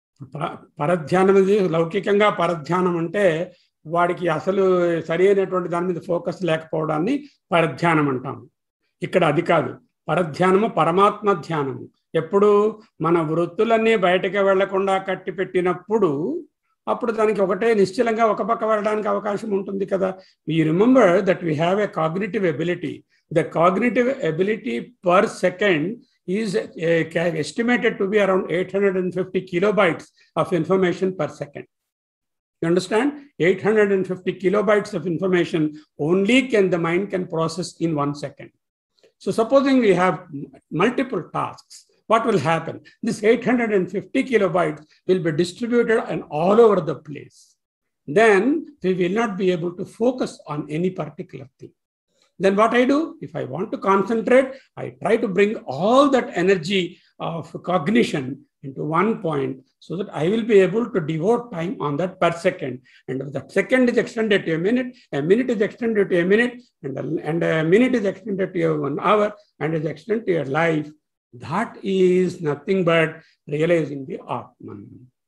ప- పరధ్యానం ఇది లౌకికంగా పరధ్యానం అంటే వాడికి అసలు సరి అయినటువంటి దాని మీద ఫోకస్ లేకపోవడాన్ని పరధ్యానం అంటాము ఇక్కడ అది కాదు పరధ్యానము పరమాత్మ ధ్యానము ఎప్పుడు మన వృత్తులన్నీ బయటకు వెళ్లకుండా కట్టి పెట్టినప్పుడు అప్పుడు దానికి ఒకటే నిశ్చలంగా ఒక పక్క వెళ్ళడానికి అవకాశం ఉంటుంది కదా we remember that we have a cognitive ability the cognitive ability per second is estimated to be around eight hundred and fifty kilobytes of information per second. You understand? 850 kilobytes of information only can the mind can process in one second. So supposing we have m- multiple tasks, what will happen? This 850 kilobytes will be distributed and all over the place. Then we will not be able to focus on any particular thing. Then what I do, if I want to concentrate, I try to bring all that energy of cognition into one point so that I will be able to devote time on that per second. And if that second is extended to a minute, a minute is extended to a minute, and a, and a minute is extended to a one hour, and is extended to your life. That is nothing but realizing the Atman.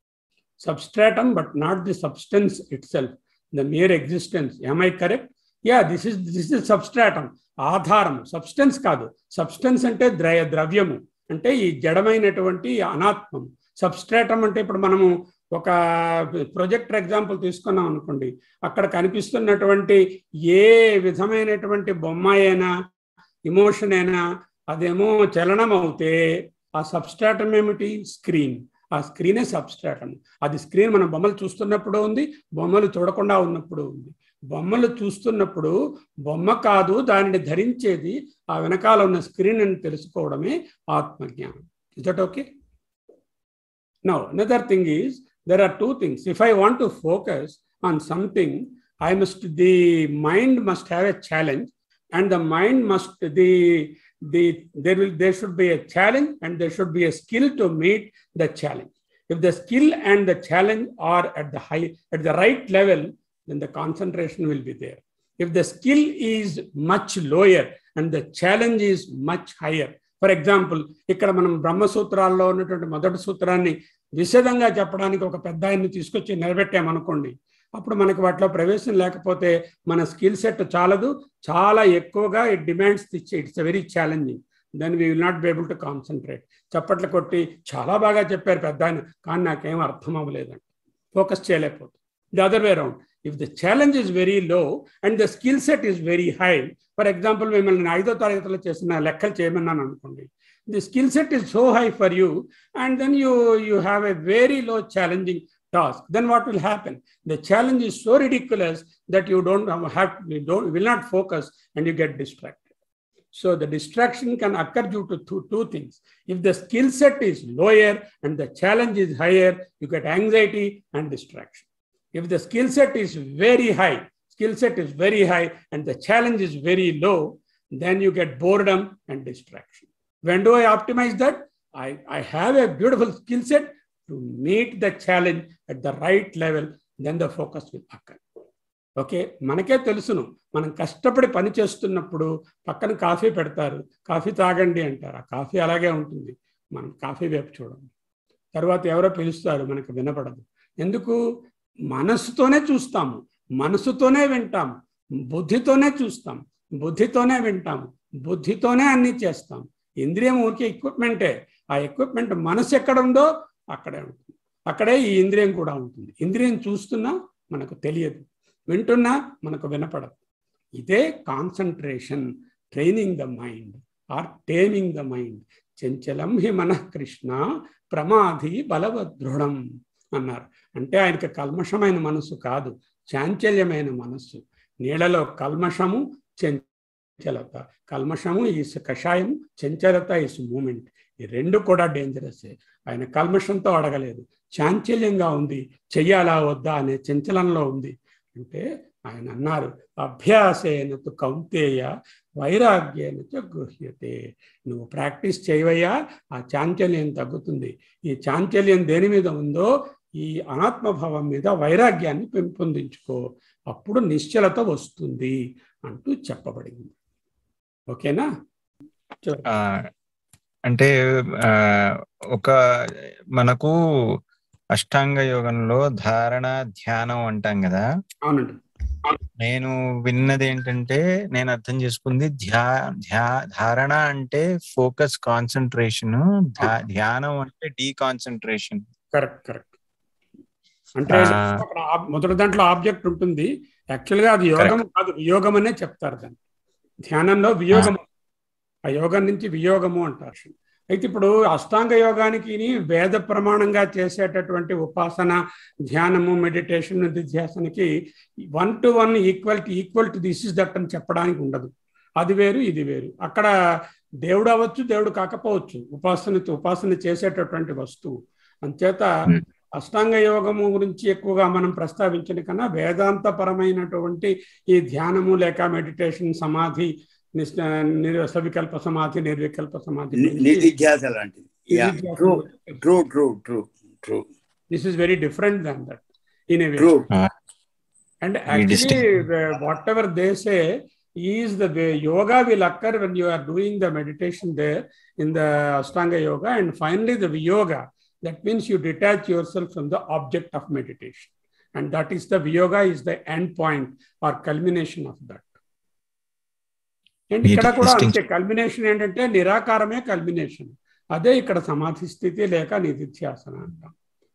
Substratum, but not the substance itself, the mere existence. Am I correct? Yeah, this is this is substratum. ఆధారం substance కాదు substance అంటే ద్రయ ద్రవ్యము అంటే ఈ జడమైనటువంటి అనాత్మం substratum అంటే ఇప్పుడు మనము ఒక ప్రొజెక్టర్ ఎగ్జాంపుల్ తీసుకున్నాం అనుకోండి అక్కడ కనిపిస్తున్నటువంటి ఏ విధమైనటువంటి బొమ్మ అయినా ఇమోషన్ అయినా అదేమో చలనం అవుతే ఆ సబ్స్ట్రాటం ఏమిటి స్క్రీన్ ఆ స్క్రీనే సబ్స్ట్రాటం అది స్క్రీన్ మనం బొమ్మలు చూస్తున్నప్పుడు ఉంది బొమ్మలు చూడకుండా ఉన్నప్పుడు ఉంది బొమ్మలు చూస్తున్నప్పుడు బొమ్మ కాదు దానిని ధరించేది ఆ వెనకాల ఉన్న స్క్రీన్ అని తెలుసుకోవడమే ఆత్మజ్ఞానం is that okay now another thing is there are two things if I want to focus on something I must the mind must have a challenge and the mind must the the there will there should be a challenge and there should be a skill to meet the challenge if the skill and the challenge are at the high at the right level then the concentration will be there if the skill is much lower and the challenge is much higher for example ఇక్కడ మనం బ్రహ్మసూత్రాల్లో ఉన్నటువంటి మొదటి సూత్రాన్ని విశదంగా చెప్పడానికి ఒక పెద్ద ఆయన్ని తీసుకొచ్చి నిలబెట్టామనుకోండి అప్పుడు మనకి వాటిలో ప్రవేశం లేకపోతే మన స్కిల్ సెట్ చాలదు చాలా ఎక్కువగా it demands it's it's very challenging then we will not be able to concentrate చప్పట్లు కొట్టి చాలా బాగా చెప్పారు పెద్ద ఆయన కానీ నాకేం అర్థం అవ్వలేదండి ఫోకస్ చేయలేకపోతుంది the other way around if the challenge is very low and the skill set is very high for example మిమ్మల్ని నేను ఐదో తరగతిలో చేసిన లెక్కలు చేయమన్నాను అనుకోండి the skill set is so high for you and then you you have a very low challenging task then what will happen the challenge is so ridiculous that you don't have you don't will not focus and you get distracted so the distraction can occur due to two, two things if the skill set is lower and the challenge is higher you get anxiety and distraction if the skill set is very high skill set is very high and the challenge is very low then you get boredom and distraction when do i optimize that i, I have a beautiful skill set to meet the challenge at the right level, then the focus will occur. Okay మనకే తెలుసును మనం కష్టపడి పని చేస్తున్నప్పుడు పక్కన coffee పెడతారు coffee తాగండి అంటారు ఆ కాఫీ అలాగే ఉంటుంది మనం కాఫీ వైపు చూడం తర్వాత ఎవరో పిలుస్తారు మనకు వినపడదు ఎందుకు మనసుతోనే చూస్తాము మనసుతోనే వింటాము బుద్ధితోనే చూస్తాం బుద్ధితోనే వింటాము బుద్ధితోనే అన్ని చేస్తాం ఇంద్రియం ఊరికే ఎక్విప్మెంటే ఆ ఎక్విప్మెంట్ మనసు ఎక్కడ ఉందో అక్కడే ఉంటుంది అక్కడే ఈ ఇంద్రియం కూడా ఉంటుంది ఇంద్రియం చూస్తున్నా మనకు తెలియదు వింటున్నా మనకు వినపడదు ఇదే concentration training the mind or taming the mind చంచలం హి మనః కృష్ణ ప్రమాధి బలవదృఢం అన్నారు అంటే ఆయనకి కల్మషమైన మనసు కాదు చాంచల్యమైన మనస్సు నీళ్ళలో కల్మషము చంచలత కల్మషము ఈస్ కషాయం చంచలత ఈస్ మూమెంట్ ఈ రెండు కూడా డేంజరస్ ఆయన కల్మషంతో అడగలేదు చాంచల్యంగా ఉంది చెయ్యాలా వద్దా అనే చంచలంలో ఉంది అంటే ఆయన అన్నారు అభ్యాసేన తు కౌంతేయ వైరాగ్యేన చ గృహ్యతే నువ్వు ప్రాక్టీస్ చేయవయ్యా ఆ చాంచల్యం తగ్గుతుంది ఈ చాంచల్యం దేని మీద ఉందో ఈ అనాత్మభావం మీద వైరాగ్యాన్ని పెంపొందించుకో అప్పుడు నిశ్చలత వస్తుంది అంటూ చెప్పబడింది ఓకేనా అంటే ఒక మనకు అష్టాంగ యోగంలో ధారణ ధ్యానం అంటాం కదా అవునండి నేను విన్నది ఏంటంటే నేను అర్థం చేసుకుంది ధ్యా ధ్యా ధారణ అంటే ఫోకస్ కాన్సన్ట్రేషన్ ధ్యానం అంటే డీ కాన్సన్ట్రేషన్ కరెక్ట్ కరెక్ట్ అంటే అక్కడ మొదటి దాంట్లో ఆబ్జెక్ట్ ఉంటుంది యాక్చువల్ గా అది యోగం కాదు వియోగం అనే చెప్తారు దాన్ని ధ్యానంలో వియోగం ఆ యోగం నుంచి వియోగము అంటారు అయితే ఇప్పుడు అష్టాంగ యోగానికి వేద ప్రమాణంగా చేసేటటువంటి ఉపాసన ధ్యానము మెడిటేషన్ నిధ్యాసనకి one to one equal to equal to this is that అని చెప్పడానికి ఉండదు అది వేరు ఇది వేరు అక్కడ దేవుడు అవ్వచ్చు దేవుడు కాకపోవచ్చు ఉపాసన ఉపాసన చేసేటటువంటి వస్తువు అంచేత అష్టాంగ యోగము గురించి ఎక్కువగా మనం ప్రస్తావించిన కన్నా వేదాంతపరమైనటువంటి ఈ ధ్యానము లేక మెడిటేషన్ సమాధి సవికల్ప సమాధి నిర్వికల్ప సమాధి నిధిధ్యాస లాంటిది true true true true true this is very different than that in a way true and actually whatever they say is the way yoga will occur when you are doing the meditation there in the ashtanga yoga and finally the viyoga that means you detach yourself from the object of meditation and that is the viyoga is the end point or culmination of that and ఇక్కడ కూడా అంతే culmination ఏంటంటే నిరాకారమే culmination అదే ఇక్కడ సమాధి స్థితి లేక నిధిధ్యాసన అంటాం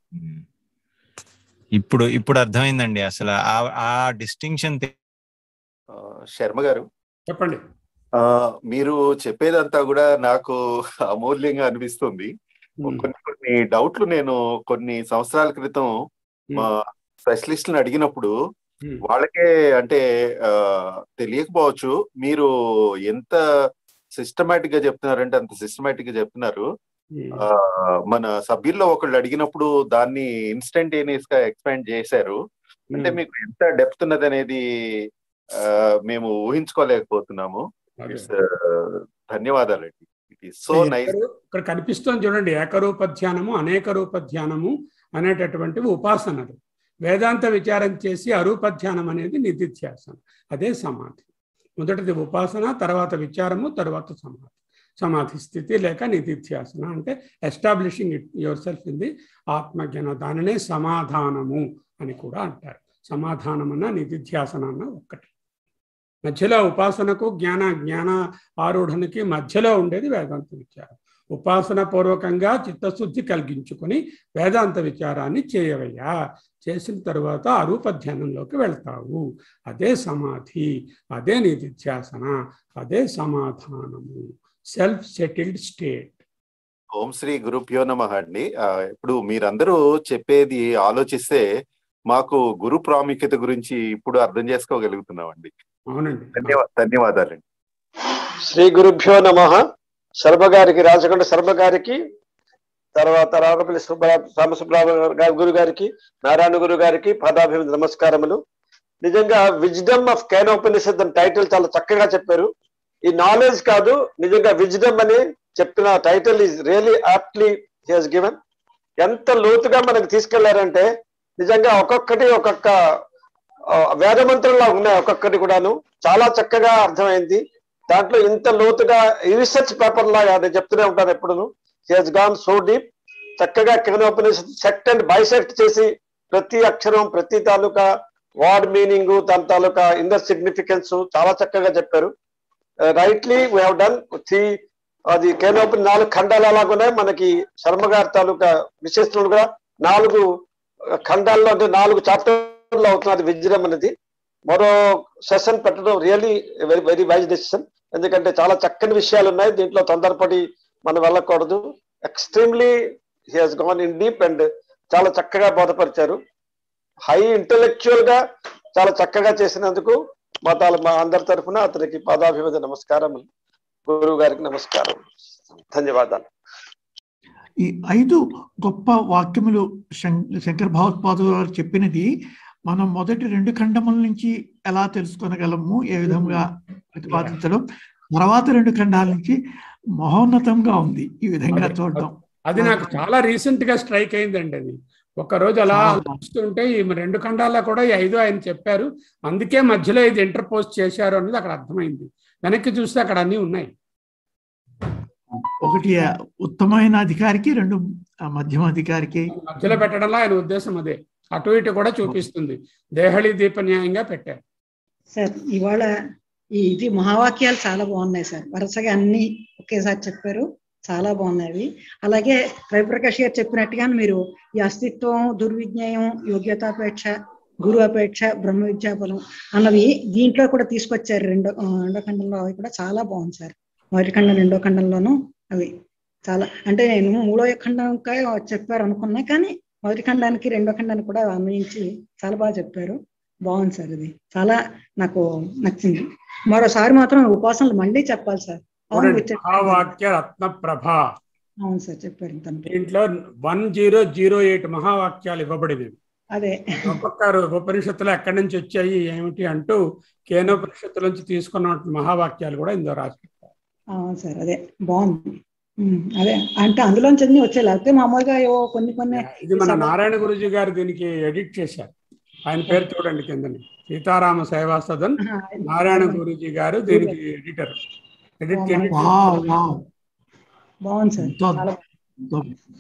ఇప్పుడు ఇప్పుడు అర్థమైందండి అసలు ఆ డిస్టింక్షన్ శర్మ గారు చెప్పండి మీరు చెప్పేదంతా కూడా నాకు అమూల్యంగా అనిపిస్తుంది కొన్ని కొన్ని డౌట్లు నేను కొన్ని సంవత్సరాల క్రితం మా స్పెషలిస్ట్లను అడిగినప్పుడు వాళ్ళకే అంటే తెలియకపోవచ్చు మీరు ఎంత సిస్టమేటిక్ గా చెప్తున్నారంటే అంత సిస్టమేటిక్ గా చెప్తున్నారు మన సభ్యుల్లో ఒకళ్ళు అడిగినప్పుడు దాన్ని ఇన్స్టంటేనియస్ గా ఎక్స్పాండ్ చేశారు అంటే మీకు ఎంత డెప్త్ ఉన్నది అనేది మేము ఊహించుకోలేకపోతున్నాము ధన్యవాదాలండి ఇట్ ఈస్ సో నైస్ ఇక్కడ కనిపిస్తుంది చూడండి ఏకరూప ధ్యానము అనేక రూప ధ్యానము అనేటటువంటివి ఉపాసనలు వేదాంత విచారం చేసి అరూప ధ్యానం అనేది నిధిధ్యాసనం అదే సమాధి మొదటిది ఉపాసన తర్వాత విచారము తర్వాత సమాధి సమాధి స్థితి లేక నిధిధ్యాసన అంటే establishing it yourself in the ఆత్మజ్ఞాన దానినే సమాధానము అని కూడా అంటారు సమాధానం అన్న నిధిధ్యాసన అన్న ఒక్కటి మధ్యలో ఉపాసనకు జ్ఞాన జ్ఞాన ఆరూఢనికి మధ్యలో ఉండేది వేదాంత విచారం ఉపాసన పూర్వకంగా చిత్తశుద్ధి కలిగించుకొని వేదాంత విచారాన్ని చేయవయ్యా చేసిన తర్వాత అరూప ధ్యానంలోకి వెళ్తావు అదే సమాధి అదే నిధిధ్యాసన అదే సమాధానము సెల్ఫ్ సెటిల్డ్ స్టేట్ ఓం శ్రీ గురుభ్యో నమ అండి ఆ, ఇప్పుడు మీరందరూ చెప్పేది ఆలోచిస్తే మాకు గురు ప్రాముఖ్యత గురించి ఇప్పుడు అర్థం చేసుకోగలుగుతున్నామండి అవునండి ధన్యవా ధన్యవాదాలండి శ్రీ గురుభ్యో నమ శర్మ గారికి రాజకొండ శర్మ గారికి తర్వాత రామపల్లి సుబ్బరా రామసుబ్రహ్మ గురు గారికి నారాయణ గురు గారికి పాదాభివంద నమస్కారములు నిజంగా విజ్డమ్ ఆఫ్ కేనోపనిషత్ అని టైటిల్ చాలా చక్కగా చెప్పారు ఈ నాలెడ్జ్ కాదు నిజంగా విజ్డమ్ అని చెప్పిన title is really aptly he's given ఎంత లోతుగా మనకు తీసుకెళ్లారంటే నిజంగా ఒక్కొక్కటి ఒక్కొక్క ఆ, వేద మంత్రంలా ఉన్నాయి ఒక్కొక్కటి కూడాను చాలా చక్కగా అర్థమైంది దాంట్లో ఇంత లోతుగా రీసెర్చ్ పేపర్ లాగా నేను చెప్తూనే ఉంటాను ఎప్పుడును హెస్ గాన్ సో డీప్ చక్కగా కిరణోపనిషత్ సెక్ట్ అండ్ బైసెక్ట్ చేసి ప్రతి అక్షరం ప్రతి తాలూకా వర్డ్ మీనింగ్ దాని తాలూకా ఇన్నర్ సిగ్నిఫికెన్స్ చాలా చక్కగా చెప్పారు rightly we have done three అది కేనోపని నాలుగు ఖండాలు అలాగున్నాయి మనకి శర్మ గారి తాలూకా విశేషణలు కూడా నాలుగు ఖండాల్లో అంటే నాలుగు చాప్టర్లు అవుతున్నది విజయం అనేది మరో సెషన్ పెట్టడం really very very wise decision ఎందుకంటే చాలా చక్కని విషయాలు ఉన్నాయి దీంట్లో తొందరపడి మనం వెళ్ళకూడదు extremely he has gone in deep and చాలా చక్కగా బోధపరిచారు హై ఇంటెలెక్చువల్ గా చాలా చక్కగా చేసినందుకు మా తాల మా అందరి తరఫున అతనికి పాదాభివంద నమస్కారం గురువు గారికి నమస్కారం ధన్యవాదాలు ఈ ఐదు గొప్ప వాక్యములు శం- శంకర భగవత్పాదు గారు చెప్పినది మనం మొదటి రెండు ఖండముల నుంచి ఎలా తెలుసుకొనగలము ఏ విధంగా ప్రతిపాదించడం తర్వాత రెండు ఖండాల నుంచి మహోన్నతంగా ఉంది ఈ విధంగా అదే. చూడడం అది నాకు చాలా రీసెంట్ గా స్ట్రైక్ అయిందండి అది ఒక రోజు అలా చాలా. చూస్తుంటే ఈ రెండు ఖండాల్లో కూడా ఈ ఐదు ఆయన చెప్పారు అందుకే మధ్యలో ఇది ఇంటర్పోజ్ చేశారు అనేది అక్కడ అర్థమైంది వెనక్కి చూస్తే అక్కడ అన్ని ఉన్నాయి ఒకటి ఉత్తమైన అధికారికి రెండు ఆ, మధ్యమ అధికారికి మధ్యలో పెట్టడంలో ఆయన ఉద్దేశం అదే అటు ఇటు కూడా చూపిస్తుంది దేహళి దీప న్యాయంగా పెట్టారు సార్ ఇవాళ ఈ ఇది మహావాక్యాలు చాలా బాగున్నాయి సార్ వరుసగా అన్ని ఒకేసారి చెప్పారు చాలా బాగున్నాయి అవి. అలాగే రవిప్రకాష్ గారు చెప్పినట్టుగా మీరు ఈ అస్తిత్వం దుర్విజ్ఞాయం యోగ్యతాపేక్ష గురు అపేక్ష బ్రహ్మ విద్యాబలం అన్నవి దీంట్లో కూడా తీసుకొచ్చారు రెండో ఆ, రెండో ఖండంలో అవి కూడా చాలా బాగుంది సార్ మొదటి ఖండం రెండో ఖండంలోనూ అవి చాలా అంటే నేను మూడో ఖండంకే చెప్పారు అనుకున్నా కానీ మొదటి ఖండానికి రెండో ఖండానికి కూడా అన్వయించి చాలా బాగా చెప్పారు బాగుంది సార్ ఇది చాలా నాకు నచ్చింది మరోసారి మాత్రం ఉపాసనలు మళ్ళీ చెప్పాలి సార్ అవును మీరు చెప్పారు. మహావాక్య రత్న ప్రభ అవును సార్ చెప్పారు ఇంత దీంట్లో వన్ జీరో జీరో ఎయిట్ మహావాక్యాలు ఇవ్వబడినవి అదే ఒక్కొక్కరు ఉపనిషత్తులు ఎక్కడి నుంచి వచ్చాయి ఏమిటి అంటూ కేనోపనిషత్తుల నుంచి తీసుకున్న మహావాక్యాలు కూడా ఇందులో రాసి పెట్టారు. అవును సార్ అదే బాగుంది ఉమ్, అదే అంటే అందులోంచి అన్ని వచ్చాయి లేకపోతే మామూలుగా ఏవో కొన్ని కొన్ని ఇది మన నారాయణ గురుజీ గారు దీనికి ఎడిట్ చేశారు ఆయన పేరు చూడండి కిందని సీతారామ సేవా సదన్ ఆహా, నారాయణ గురుజీ గారు దీనికి editor edit edit wow wow బాగుంది సార్ ఎంతో చాలా ఎంతో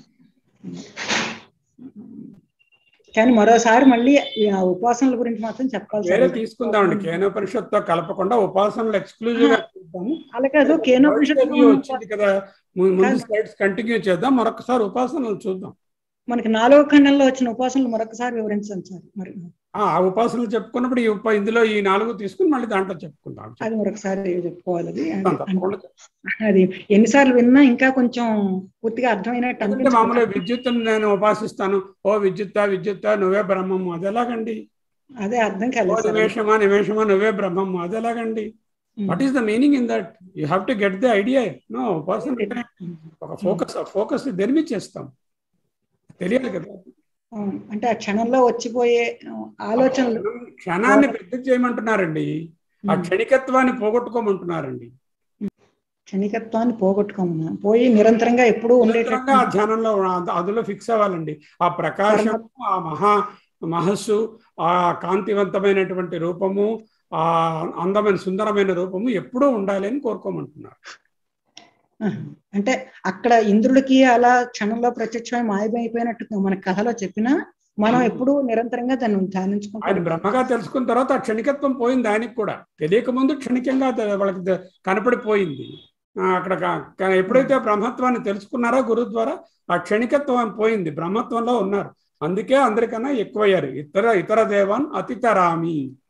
కానీ మరోసారి మళ్ళీ ఈ ఆ ఉపాసనల గురించి మాత్రం చెప్పాలి వేరే సార్ తీసుకుందామండి కేనోపనిషత్తో కలపకుండా ఉపాసనలు ఎక్స్క్లూజివ్ గా చూద్దాము అలా కాదు కేనోపనిషత్తు వచ్చింది కదా ము- ముందు స్లైడ్స్ కంటిన్యూ చేద్దాం మరొకసారి ఉపాసనలు చూద్దాం మనకి నాలుగో ఖండంలో వచ్చిన ఉపాసనలు మరొకసారి వివరించండి సార్ మరి ఆ ఆ ఉపాసనలు చెప్పుకున్నప్పుడు ఈ ఉప ఇందులో ఈ నాలుగు తీసుకుని మళ్ళీ దాంట్లో చెప్పుకుందాం అది మరొకసారి చెప్పుకోవాలి అది చెప్తాం, తప్పకుండా చెప్తాం. అది ఎన్నిసార్లు విన్నా ఇంకా కొంచెం పూర్తిగా అర్థమైనట్టు ఎందుకంటే మామూలుగా అనిపించింది విద్యుత్తును నేను ఉపాసిస్తాను ఓ విద్యుత్తా విద్యుత్తా నువ్వే బ్రహ్మము అది ఎలాగండి అదే అర్థం ఓ కాలేదు సార్ నిమేషమా నిమేషమా నువ్వే బ్రహ్మము అది ఎలాగండి what is the meaning in that you have to get the idea no ఉపాసన అంటే ఒక ఫోకస్ ఫోకస్ దేని మీద చేస్తాం తెలియాలి కదా అవును. అంటే ఆ క్షణంలో వచ్చిపోయే ఆ, ఆలోచనలు క్షణాన్ని పెద్ద చేయమంటున్నారండి ఆ ఉమ్. క్షణికత్వాన్ని పోగొట్టుకోమంటున్నారండి క్షణికత్వాన్ని పోగొట్టుకోమన్నా పోయి నిరంతరంగా ఎప్పుడూ నిరంతరంగా ఆ ఉండేటట్టు ధ్యానంలో ఆ- అందులో ఫిక్స్ అవ్వాలండి ఆ ప్రకాశం ఆ మహా మహస్సు ఆ కాంతివంతమైనటువంటి రూపము ఆ అందమైన సుందరమైన రూపము ఎప్పుడూ ఉండాలి అని కోరుకోమంటున్నారు ఆహా. అంటే అక్కడ ఇంద్రుడికి అలా క్షణంలో ప్రత్యక్షమై మాయమైపోయినట్టు మన కథలో చెప్పినా మనం Hmm. ఎప్పుడూ నిరంతరంగా దాన్ని ఆయన ధ్యానించుకుంటాం బ్రహ్మగా తెలుసుకున్న తర్వాత ఆ క్షణికత్వం పోయింది ఆయనకి కూడా తెలియక ముందు క్షణికంగా ద- వాళ్ళకి ద- కనపడిపోయింది ఆ, అక్కడ క- క- ఎప్పుడైతే బ్రహ్మత్వాన్ని తెలుసుకున్నారో గురువు ద్వారా ఆ క్షణికత్వం పోయింది బ్రహ్మత్వంలో ఉన్నారు అందుకే అందరికన్నా ఎక్కువయ్యారు ఇతర ఇతర దేవాన్ అతితరామి